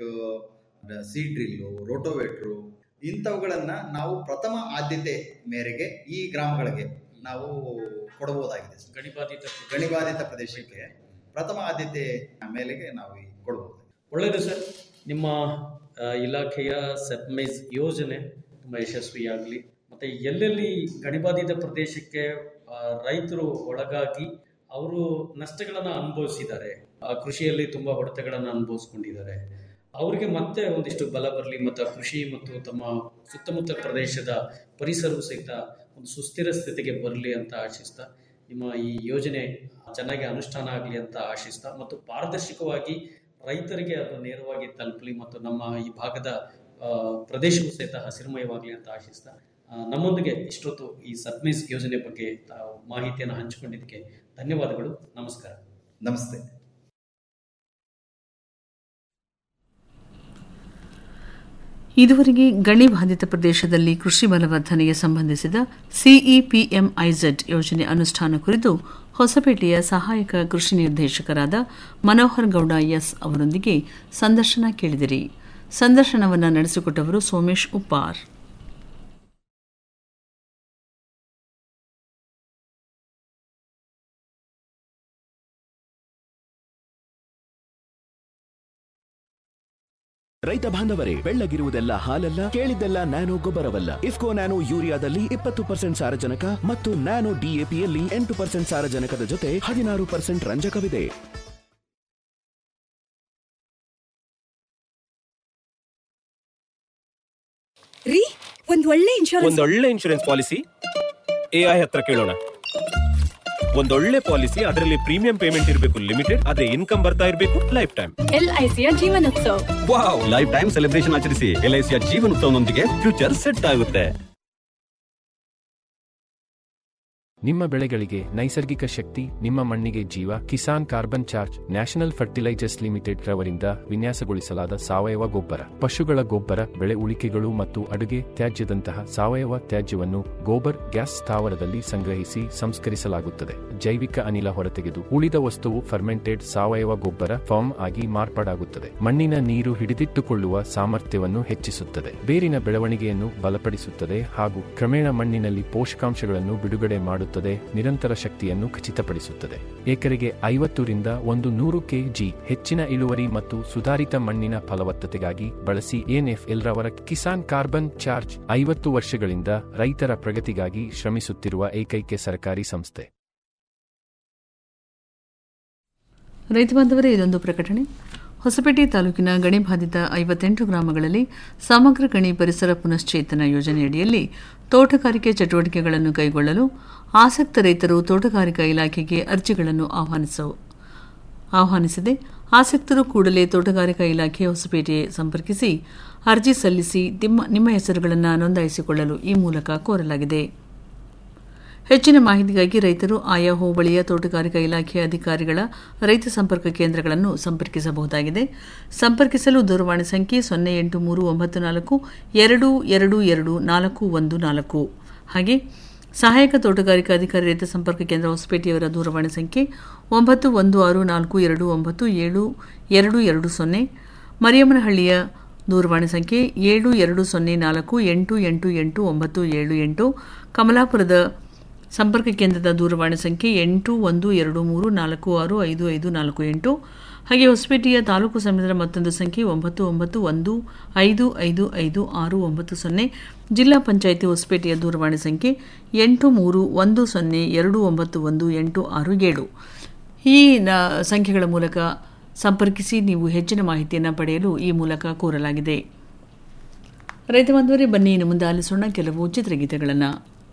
seed drill rotavator ಇಂಥವುಗಳನ್ನ ನಾವು ಪ್ರಥಮ ಆದ್ಯತೆ ಮೇರೆಗೆ ಈ ಗ್ರಾಮಗಳಿಗೆ ನಾವು ಕೊಡಬಹುದಾಗಿದೆ ಸರ್. ಗಡಿಬಾಧಿತ ಗಣಿಬಾಧಿತ ಪ್ರದೇಶಕ್ಕೆ ಪ್ರಥಮ ಆದ್ಯತೆ ಮೇಲೆಗೆ ನಾವು ಈ ಕೊಡಬಹುದು ಒಳ್ಳೆಯದು ಸರ್ ನಿಮ್ಮ ಆ, ಇಲಾಖೆಯ ಸೆಪ್ಮೈಸ್ ಯೋಜನೆ ತುಂಬ ಯಶಸ್ವಿಯಾಗಲಿ ಮತ್ತು ಎಲ್ಲೆಲ್ಲಿ ಗಣಿಬಾಧಿತ ಪ್ರದೇಶಕ್ಕೆ ಆ, ರೈತರು ಒಳಗಾಗಿ ಅವರು ನಷ್ಟಗಳನ್ನು ಅನುಭವಿಸಿದ್ದಾರೆ ಆ, ಕೃಷಿಯಲ್ಲಿ ತುಂಬ ಹೊಡೆತಗಳನ್ನು ಅನುಭವಿಸ್ಕೊಂಡಿದ್ದಾರೆ ಅವರಿಗೆ ಮತ್ತೆ ಒಂದಿಷ್ಟು ಬಲ ಬರಲಿ ಮತ್ತು ಕೃಷಿ ಮತ್ತು ತಮ್ಮ ಸುತ್ತಮುತ್ತ ಪ್ರದೇಶದ ಪರಿಸರವು ಸಹಿತ ಒಂದು ಸುಸ್ಥಿರ ಸ್ಥಿತಿಗೆ ಬರಲಿ ಅಂತ ಆಶಿಸ್ತಾ ನಿಮ್ಮ ಈ ಯೋಜನೆ ಚೆನ್ನಾಗಿ ಅನುಷ್ಠಾನ ಆಗಲಿ ಅಂತ ಆಶಿಸ್ತಾ ಮತ್ತು ಪಾರದರ್ಶಕವಾಗಿ ರೈತರಿಗೆ ಅದು ನೇರವಾಗಿ ತಲುಪಲಿ ಮತ್ತು ನಮ್ಮ ಈ ಭಾಗದ ಆ, ಪ್ರದೇಶವೂ ಸಹಿತ ಹಸಿರುಮಯವಾಗಲಿ ಅಂತ ಆಶಿಸ್ತಾ ಆ, ನಮ್ಮೊಂದಿಗೆ ಇಷ್ಟೊತ್ತು ಈ ಸತ್ಮೀಸ್ ಯೋಜನೆ ಬಗ್ಗೆ ತಾವು ಮಾಹಿತಿಯನ್ನು ಹಂಚಿಕೊಂಡಿದ್ದಕ್ಕೆ ಧನ್ಯವಾದಗಳು ನಮಸ್ಕಾರ ನಮಸ್ತೆ ಇದುವರೆಗೆ ಗಣಿ ಬಾಧಿತ ಪ್ರದೇಶದಲ್ಲಿ ಕೃಷಿ ಬಲವರ್ಧನೆಗೆ ಸಂಬಂಧಿಸಿದ ಸಿಇಪಿಎಂಐಝೆಡ್ ಯೋಜನೆ ಅನುಷ್ಠಾನ ಕುರಿತು ಹೊಸಪೇಟೆಯ ಸಹಾಯಕ ಕೃಷಿ ನಿರ್ದೇಶಕರಾದ ಮನೋಹರ್ ಗೌಡ ಎಸ್ ಅವರೊಂದಿಗೆ ಸಂದರ್ಶನ ಕೇಳಿದಿರಿ ಸಂದರ್ಶನವನ್ನು ನಡೆಸಿಕೊಟ್ಟವರು ಸೋಮೇಶ್ ಉಪ್ಪಾರ್ ರೈತ ಬಾಂಧವರೇ ಬೆಳ್ಳಗಿರುವುದೆಲ್ಲ ಹಾಲಲ್ಲ ಕೇಳಿದ್ದೆಲ್ಲ ನ್ಯಾನೋ ಗೊಬ್ಬರವಲ್ಲ ಇಫ್ಕೋ ನ್ಯಾನೋ ಯೂರಿಯಾದಲ್ಲಿ ಇಪ್ಪತ್ತು ಪರ್ಸೆಂಟ್ ಸಾರಜನಕ ಮತ್ತು ನ್ಯಾನೋ ಡಿಎಪಿಯಲ್ಲಿ ಎಂಟು ಪರ್ಸೆಂಟ್ ಸಾರಜನಕದ ಜೊತೆ ಹದಿನಾರು ಪರ್ಸೆಂಟ್ ರಂಜಕವಿದೆ ರೀ ಒಂದ್ ಒಳ್ಳೆ ಇನ್ಶೂರೆನ್ಸ್ ಒಂದೊಳ್ಳೆ ಇನ್ಶೂರೆನ್ಸ್ ಪಾಲಿಸಿ ಎಐ ಹತ್ರ ಕೇಳೋಣ ಒಂದೊಳ್ಳೆ ಪಾಲಿಸಿ ಅದರಲ್ಲಿ ಪ್ರೀಮಿಯಂ ಪೇಮೆಂಟ್ ಇರಬೇಕು ಲಿಮಿಟೆಡ್ ಅದೇ ಇನ್ಕಮ್ ಬರ್ತಾ ಇರಬೇಕು ಲೈಫ್ ಟೈಮ್ ಎಲ್ಐಸಿಯ Jeevan Utsav wow life time celebration ಆಚರಿಸಿ ಎಲ್ಐಸಿಯ ಜೀವನೋತ್ಸವನೊಂದಿಗೆ ಫ್ಯೂಚರ್ ಸೆಟ್ ಆಗುತ್ತೆ ನಿಮ್ಮ ಬೆಳೆಗಳಿಗೆ ನೈಸರ್ಗಿಕ ಶಕ್ತಿ ನಿಮ್ಮ ಮಣ್ಣಿಗೆ ಜೀವ Kisan carbon charge national fertilizers limited ರವರಿಂದ ವಿನ್ಯಾಸಗೊಳಿಸಲಾದ ಸಾವಯವ ಗೊಬ್ಬರ ಪಶುಗಳ ಗೊಬ್ಬರ ಬೆಳೆ ಉಳಿಕೆಗಳು ಮತ್ತು ಅಡುಗೆ ತ್ಯಾಜ್ಯದಂತಹ ಸಾವಯವ ತ್ಯಾಜ್ಯವನ್ನು ಗೋಬರ್ ಗ್ಯಾಸ್ ಸ್ಥಾವರದಲ್ಲಿ ಸಂಗ್ರಹಿಸಿ ಸಂಸ್ಕರಿಸಲಾಗುತ್ತದೆ ಜೈವಿಕ ಅನಿಲ ಹೊರತೆಗೆದು ಉಳಿದ ವಸ್ತುವು ಫರ್ಮೆಂಟೆಡ್ ಸಾವಯವ ಗೊಬ್ಬರ ಫಾರ್ಮ್ ಆಗಿ ಮಾರ್ಪಾಡಾಗುತ್ತದೆ ಮಣ್ಣಿನ ನೀರು ಹಿಡಿದಿಟ್ಟುಕೊಳ್ಳುವ ಸಾಮರ್ಥ್ಯವನ್ನು ಹೆಚ್ಚಿಸುತ್ತದೆ ಬೇರಿನ ಬೆಳವಣಿಗೆಯನ್ನು ಬಲಪಡಿಸುತ್ತದೆ ಹಾಗೂ ಕ್ರಮೇಣ ಮಣ್ಣಿನಲ್ಲಿ ಪೋಷಕಾಂಶಗಳನ್ನು ಬಿಡುಗಡೆ ಮಾಡುತ್ತದೆ ನಿರಂತರ ಶಕ್ತಿಯನ್ನು ಖಚಿತಪಡಿಸುತ್ತದೆ ಎಕರೆಗೆ ಐವತ್ತರಿಂದ ಒಂದು ನೂರು ಕೆಜಿ ಹೆಚ್ಚಿನ ಇಳುವರಿ ಮತ್ತು ಸುಧಾರಿತ ಮಣ್ಣಿನ ಫಲವತ್ತತೆಗಾಗಿ ಬಳಸಿ ಎನ್ಎಫ್ಎಲ್ ರವರ ಕಿಸಾನ್ ಕಾರ್ಬನ್ ಚಾರ್ಜ್ ಐವತ್ತು ವರ್ಷಗಳಿಂದ ರೈತರ ಪ್ರಗತಿಗಾಗಿ ಶ್ರಮಿಸುತ್ತಿರುವ ಏಕೈಕ ಸರ್ಕಾರಿ ಸಂಸ್ಥೆ ರೈತ ಬಾಂಧವರೇ ಇದೊಂದು ಪ್ರಕಟಣೆ ಹೊಸಪೇಟೆ ತಾಲೂಕಿನ ಗಣಿ ಬಾಧಿತ ಐವತ್ತೆಂಟು ಗ್ರಾಮಗಳಲ್ಲಿ ಸಮಗ್ರ ಗಣಿ ಪರಿಸರ ಪುನಶ್ಚೇತನ ಯೋಜನೆಯಡಿಯಲ್ಲಿ ತೋಟಗಾರಿಕೆ ಚಟುವಟಿಕೆಗಳನ್ನು ಕೈಗೊಳ್ಳಲು ಆಸಕ್ತ ರೈತರು ತೋಟಗಾರಿಕಾ ಇಲಾಖೆಗೆ ಅರ್ಜಿಗಳನ್ನು ಆಹ್ವಾನಿಸವು ಆಹ್ವಾನಿಸಿದೆ ಆಸಕ್ತರು ಕೂಡಲೇ ತೋಟಗಾರಿಕಾ ಇಲಾಖೆ ಹೊಸಪೇಟೆ ಸಂಪರ್ಕಿಸಿ ಅರ್ಜಿ ಸಲ್ಲಿಸಿ ನಿಮ್ಮ ನಿಮ್ಮ ಹೆಸರುಗಳನ್ನು ನೋಂದಾಯಿಸಿಕೊಳ್ಳಲು ಈ ಮೂಲಕ ಕೋರಲಾಗಿದೆ ಹೆಚ್ಚಿನ ಮಾಹಿತಿಗಾಗಿ ರೈತರು ಆಯಾ ಹೋಬಳಿಯ ತೋಟಗಾರಿಕಾ ಇಲಾಖೆಯ ಅಧಿಕಾರಿಗಳ ರೈತ ಸಂಪರ್ಕ ಕೇಂದ್ರಗಳನ್ನು ಸಂಪರ್ಕಿಸಬಹುದಾಗಿದೆ ಸಂಪರ್ಕಿಸಲು ದೂರವಾಣಿ ಸಂಖ್ಯೆ ಸೊನ್ನೆ ಎಂಟು ಮೂರು ಒಂಬತ್ತು ನಾಲ್ಕು ಎರಡು ಎರಡು ಎರಡು ನಾಲ್ಕು ಒಂದು ನಾಲ್ಕು ಹಾಗೆ ಸಹಾಯಕ ತೋಟಗಾರಿಕಾ ಅಧಿಕಾರಿ ರೈತ ಸಂಪರ್ಕ ಕೇಂದ್ರ ಹೊಸಪೇಟೆಯವರ ದೂರವಾಣಿ ಸಂಖ್ಯೆ ಒಂಬತ್ತು ಒಂದು ಆರು ನಾಲ್ಕು ಎರಡು ಒಂಬತ್ತು ಏಳು ಎರಡು ಎರಡು ಸೊನ್ನೆ ಮರಿಯಮ್ಮನಹಳ್ಳಿಯ ದೂರವಾಣಿ ಸಂಖ್ಯೆ ಏಳು ಎರಡು ಸೊನ್ನೆ ನಾಲ್ಕು ಎಂಟು ಎಂಟು ಎಂಟು ಒಂಬತ್ತು ಏಳು ಎಂಟು ಕಮಲಾಪುರದ ಸಂಪರ್ಕ ಕೇಂದ್ರದ ದೂರವಾಣಿ ಸಂಖ್ಯೆ ಎಂಟು ಒಂದು ಎರಡು ಮೂರು ನಾಲ್ಕು ಆರು ಐದು ಐದು ನಾಲ್ಕು ಎಂಟು ಹಾಗೆ ಹೊಸಪೇಟೆಯ ತಾಲೂಕು ಸಮಿತಿಯ ಮತ್ತೊಂದು ಸಂಖ್ಯೆ ಒಂಬತ್ತು ಒಂಬತ್ತು ಒಂದು ಐದು ಐದು ಐದು ಆರು ಒಂಬತ್ತು ಸೊನ್ನೆ ಜಿಲ್ಲಾ ಪಂಚಾಯಿತಿ ಹೊಸಪೇಟೆಯ ದೂರವಾಣಿ ಸಂಖ್ಯೆ ಎಂಟು ಮೂರು ಒಂದು ಸೊನ್ನೆ ಎರಡು ಒಂಬತ್ತು ಒಂದು ಎಂಟು ಆರು ಏಳು ಈ ನ ಸಂಖ್ಯೆಗಳ ಮೂಲಕ ಸಂಪರ್ಕಿಸಿ ನೀವು ಹೆಚ್ಚಿನ ಮಾಹಿತಿಯನ್ನು ಪಡೆಯಲು ಈ ಮೂಲಕ ಕೋರಲಾಗಿದೆ ರೈತ ಬಾಂಧವರೇ ಬನ್ನಿ ಇನ್ನು ಮುಂದೆ ಆಲಿಸೋಣ ಕೆಲವು ಚಿತ್ರಗೀತೆಗಳನ್ನು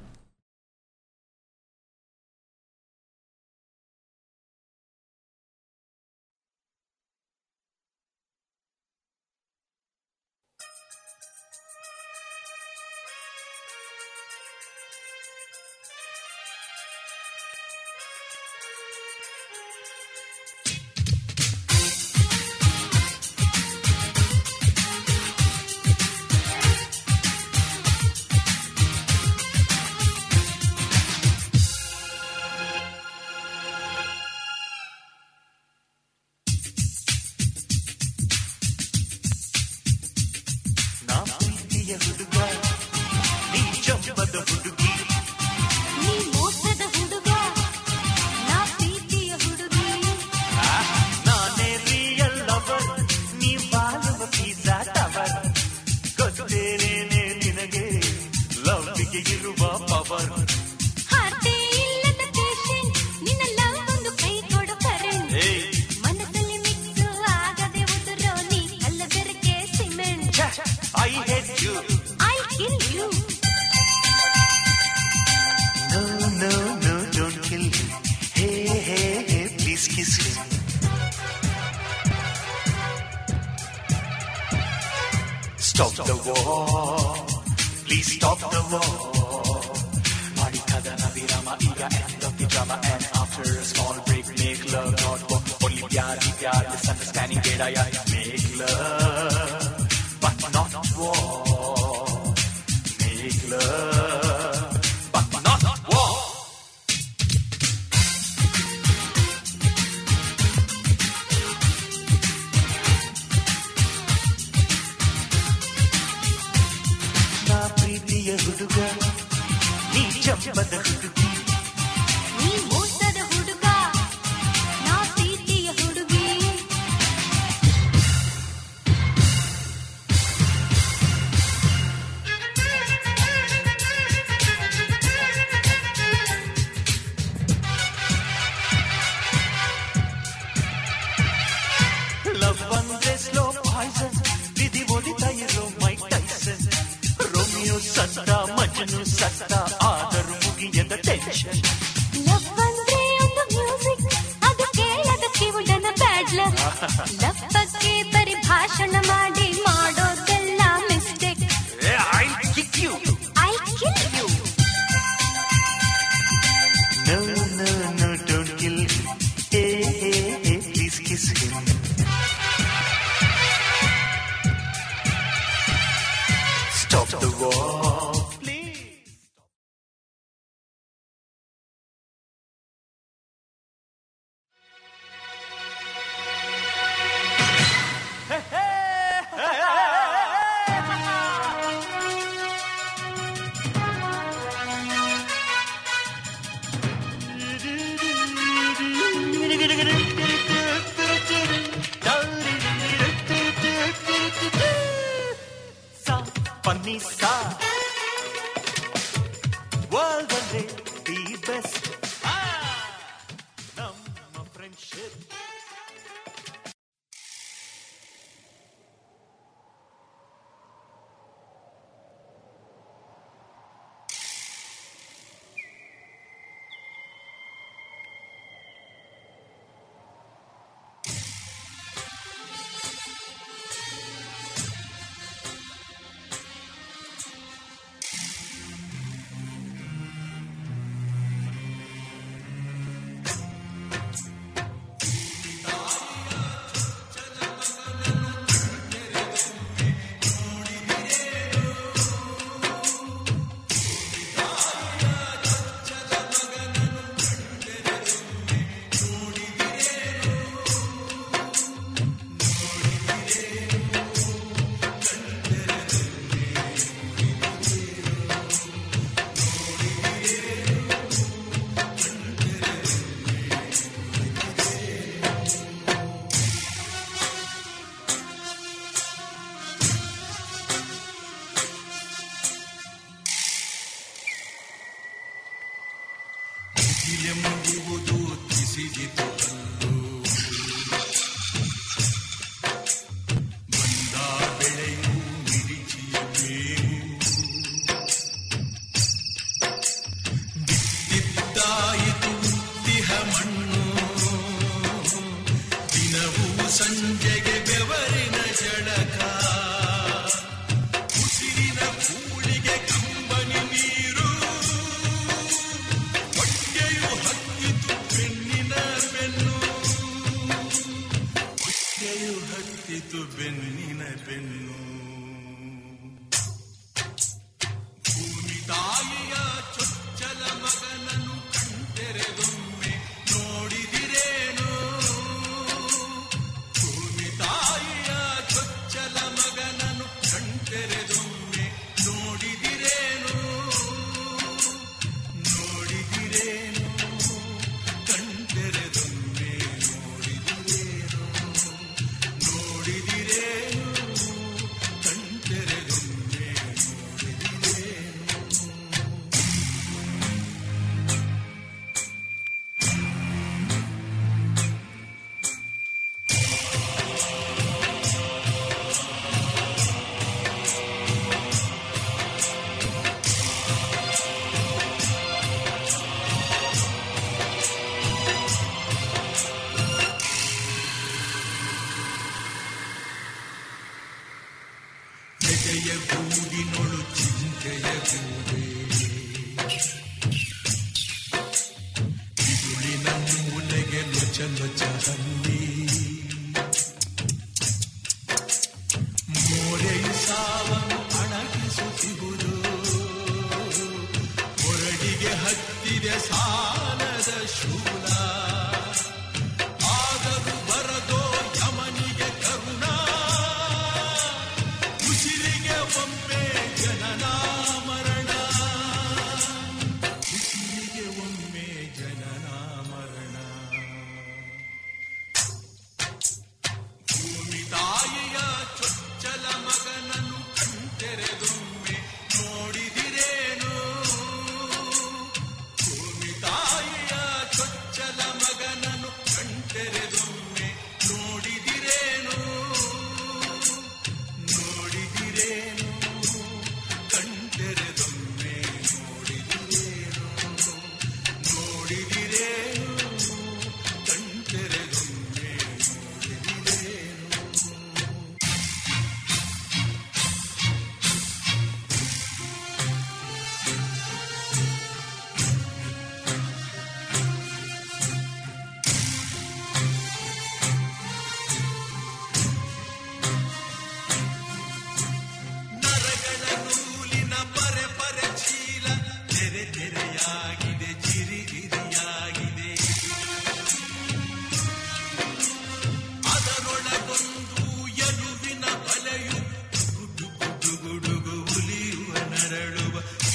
ನೀ ಮೋಸದ ಹುಡುಗ ನಾ ಪ್ರೀತಿಯ ಹುಡುಗಿ ನಾನೇ ರಿಯಲ್ ಲವರ್ ನೀ ಬಾಳುವ ಪಿಜ್ಜಾ ಟವರ್ ಗೊತ್ತೇನೇನೆ ನಿನಗೆ ಲವ್ಗೆ ಇರುವ ಪವರ್ ಹಾರ್ಟೇ ಇಲ್ಲದ ಪೇಷಂಟ್ ನಿನ್ನ ಲವ್ ಒಂದು ಕೈ ಕೊಡು ಕರೆಂಟ್ ಮನದಲ್ಲಿ ಮಿಕ್ಸ್ ಆಗದೆ ಉದುರೋ ನೀ ಅಲ್ಲದರಕ್ಕೆ cement I hate you I kill you no no no don't kill hey hey hey please kiss Stop the war. Please stop the war. ಮಾಡಿಕದನ ವಿರಾಮ ಈಗ end of the drama and after a small break make love not war. Only प्यार ही प्यार misunderstanding ಬೇಡ ಯಾರ make love but not war. Make love but not war. ನಾ ಪ್ರೀತಿಯ ಹುಡುಗ ನೀ ಚಂಪದ ಹುಡುಗಿ ನೀ ಮೋಸದ ಹುಡುಗ ನಾ ಪ್ರೀತಿಯ ಹುಡುಗಿ ಲವ್ ಅಂದ್ರೆ ಸ್ಲೋ ಪಾಯ್ಸನ್ ವಿಧಿ ಒಲಿತಾ ಇರೋ ಮೈಕ್ ಟೈಸನ್ ರೋಮಿಯೋ ಸತ್ತ ಮಜ್ನು ಸತ್ತ ಆದರೂ ಮುಗಿಯದ ಟೆನ್ಷನ್ ಲವ್ ಅಂದ್ರೆ ಲವ್ ಬಗ್ಗೆ ಪರಿಭಾಷಣ ಮಾಡಿ ಮಾಡೋದೆಲ್ಲ mistake I kill you No, no, no, don't kill him. Hey, hey, hey, please kiss him. Stop the war. ಸಾ ಪನ್ನಿ ಸಾ ವರ್ಲ್ಡ್ ಅಲ್ಲೇ ದಿ ಬೆಸ್ಟ್ ನಮ್ಮ ಫ್ರೆಂಡ್ಶಿಪ್ ಎಂಬುವುದು ಕಿಸಿದಿತು ಕಲ್ಲು ಬಂದ ಬೆಳೆಯು ನಿರಿಚಿಯ ಮೇವು ಬಿತ್ತಿದ್ದಾಯಿತು ತಿಹ ಮಣ್ಣು ದಿನವೂ ಸಂಜೆಗೆ ಬೆವರಿನ ಜಳಕ ಉಸಿರಿನ ಕೂಳಿಗೆ ಕಂಬನಿ ನೀರು ಹೊಟ್ಟೆಯು ಹತ್ತಿತು ಬೆನ್ನಿನ ಬೆನ್ನು ಹೊಟ್ಟೆಯು ಹತ್ತಿತು ಬೆನ್ನಿನ ಬೆನ್ನು ಭೂಮಿ ತಾಯಿಯ ಚೊಚ್ಚಲ ಮಗನನ್ನು ಕಣ್ತೆರೆದೊಮ್ಮೆ ನೋಡಿದಿರೇನು ಭೂಮಿ ತಾಯಿಯ ಚೊಚ್ಚಲ ಮಗನನ್ನು ಕಣ್ತೆರೆದೊಮ್ಮೆ ನೋಡಿದಿರೇನು ನೋಡಿದಿರೇನು ಕಣ್ತೆರೆದೊಮ್ಮೆ ನೋಡಿದಿರೇನು ನೋಡಿದಿರೇನು ಕಣ್ತೆರೆದೊಮ್ಮೆ ನೋಡಿದಿರೇನು ಜತೆಯ ಗೂಡಿನೊಳು ಚಿಂತೆಯ ಗೂಡೆ ಬಿದುಳಿನ ಮೂಲೆಗೆ ಲೊಚ ಲೊಚ ಹಲ್ಲಿ ಮೋರೆಯು ಸಾವನ್ನು ಅಣಗಿಸುತ್ತಿರುವುದು ಹೊರಡಿಗೆ ಹತ್ತಿದೆ ಸಾಲದ ಶೂಲ ಆದರೂ ಬರದೋ ಯಮನಿಗೆ ಕರುಣ ಉಸಿರಿಗೆ ಒಮ್ಮೆ ಜನನ ಮರಣ ಉಸಿರಿಗೆ ಒಮ್ಮೆ ಜನನ ಮರಣ ಭೂಮಿ ತಾಯಿಯ ಚೊಚ್ಚಲ ಮಗನನ್ನು ಕಣ್ತೆರೆದೊಮ್ಮೆ ನೋಡಿದಿರೇನು ಭೂಮಿ ತಾಯಿಯ ಚೊಚ್ಚಲ ಮಗನನ್ನು ಕಣ್ತೆರೆದೊಮ್ಮೆ ನೋಡಿದಿರೇನು ನೋಡಿದಿರೇನು ಕಣ್ತೆರೆದೊಮ್ಮೆ ನೋಡಿದಿರೇನು ನೋಡಿದಿರೇನು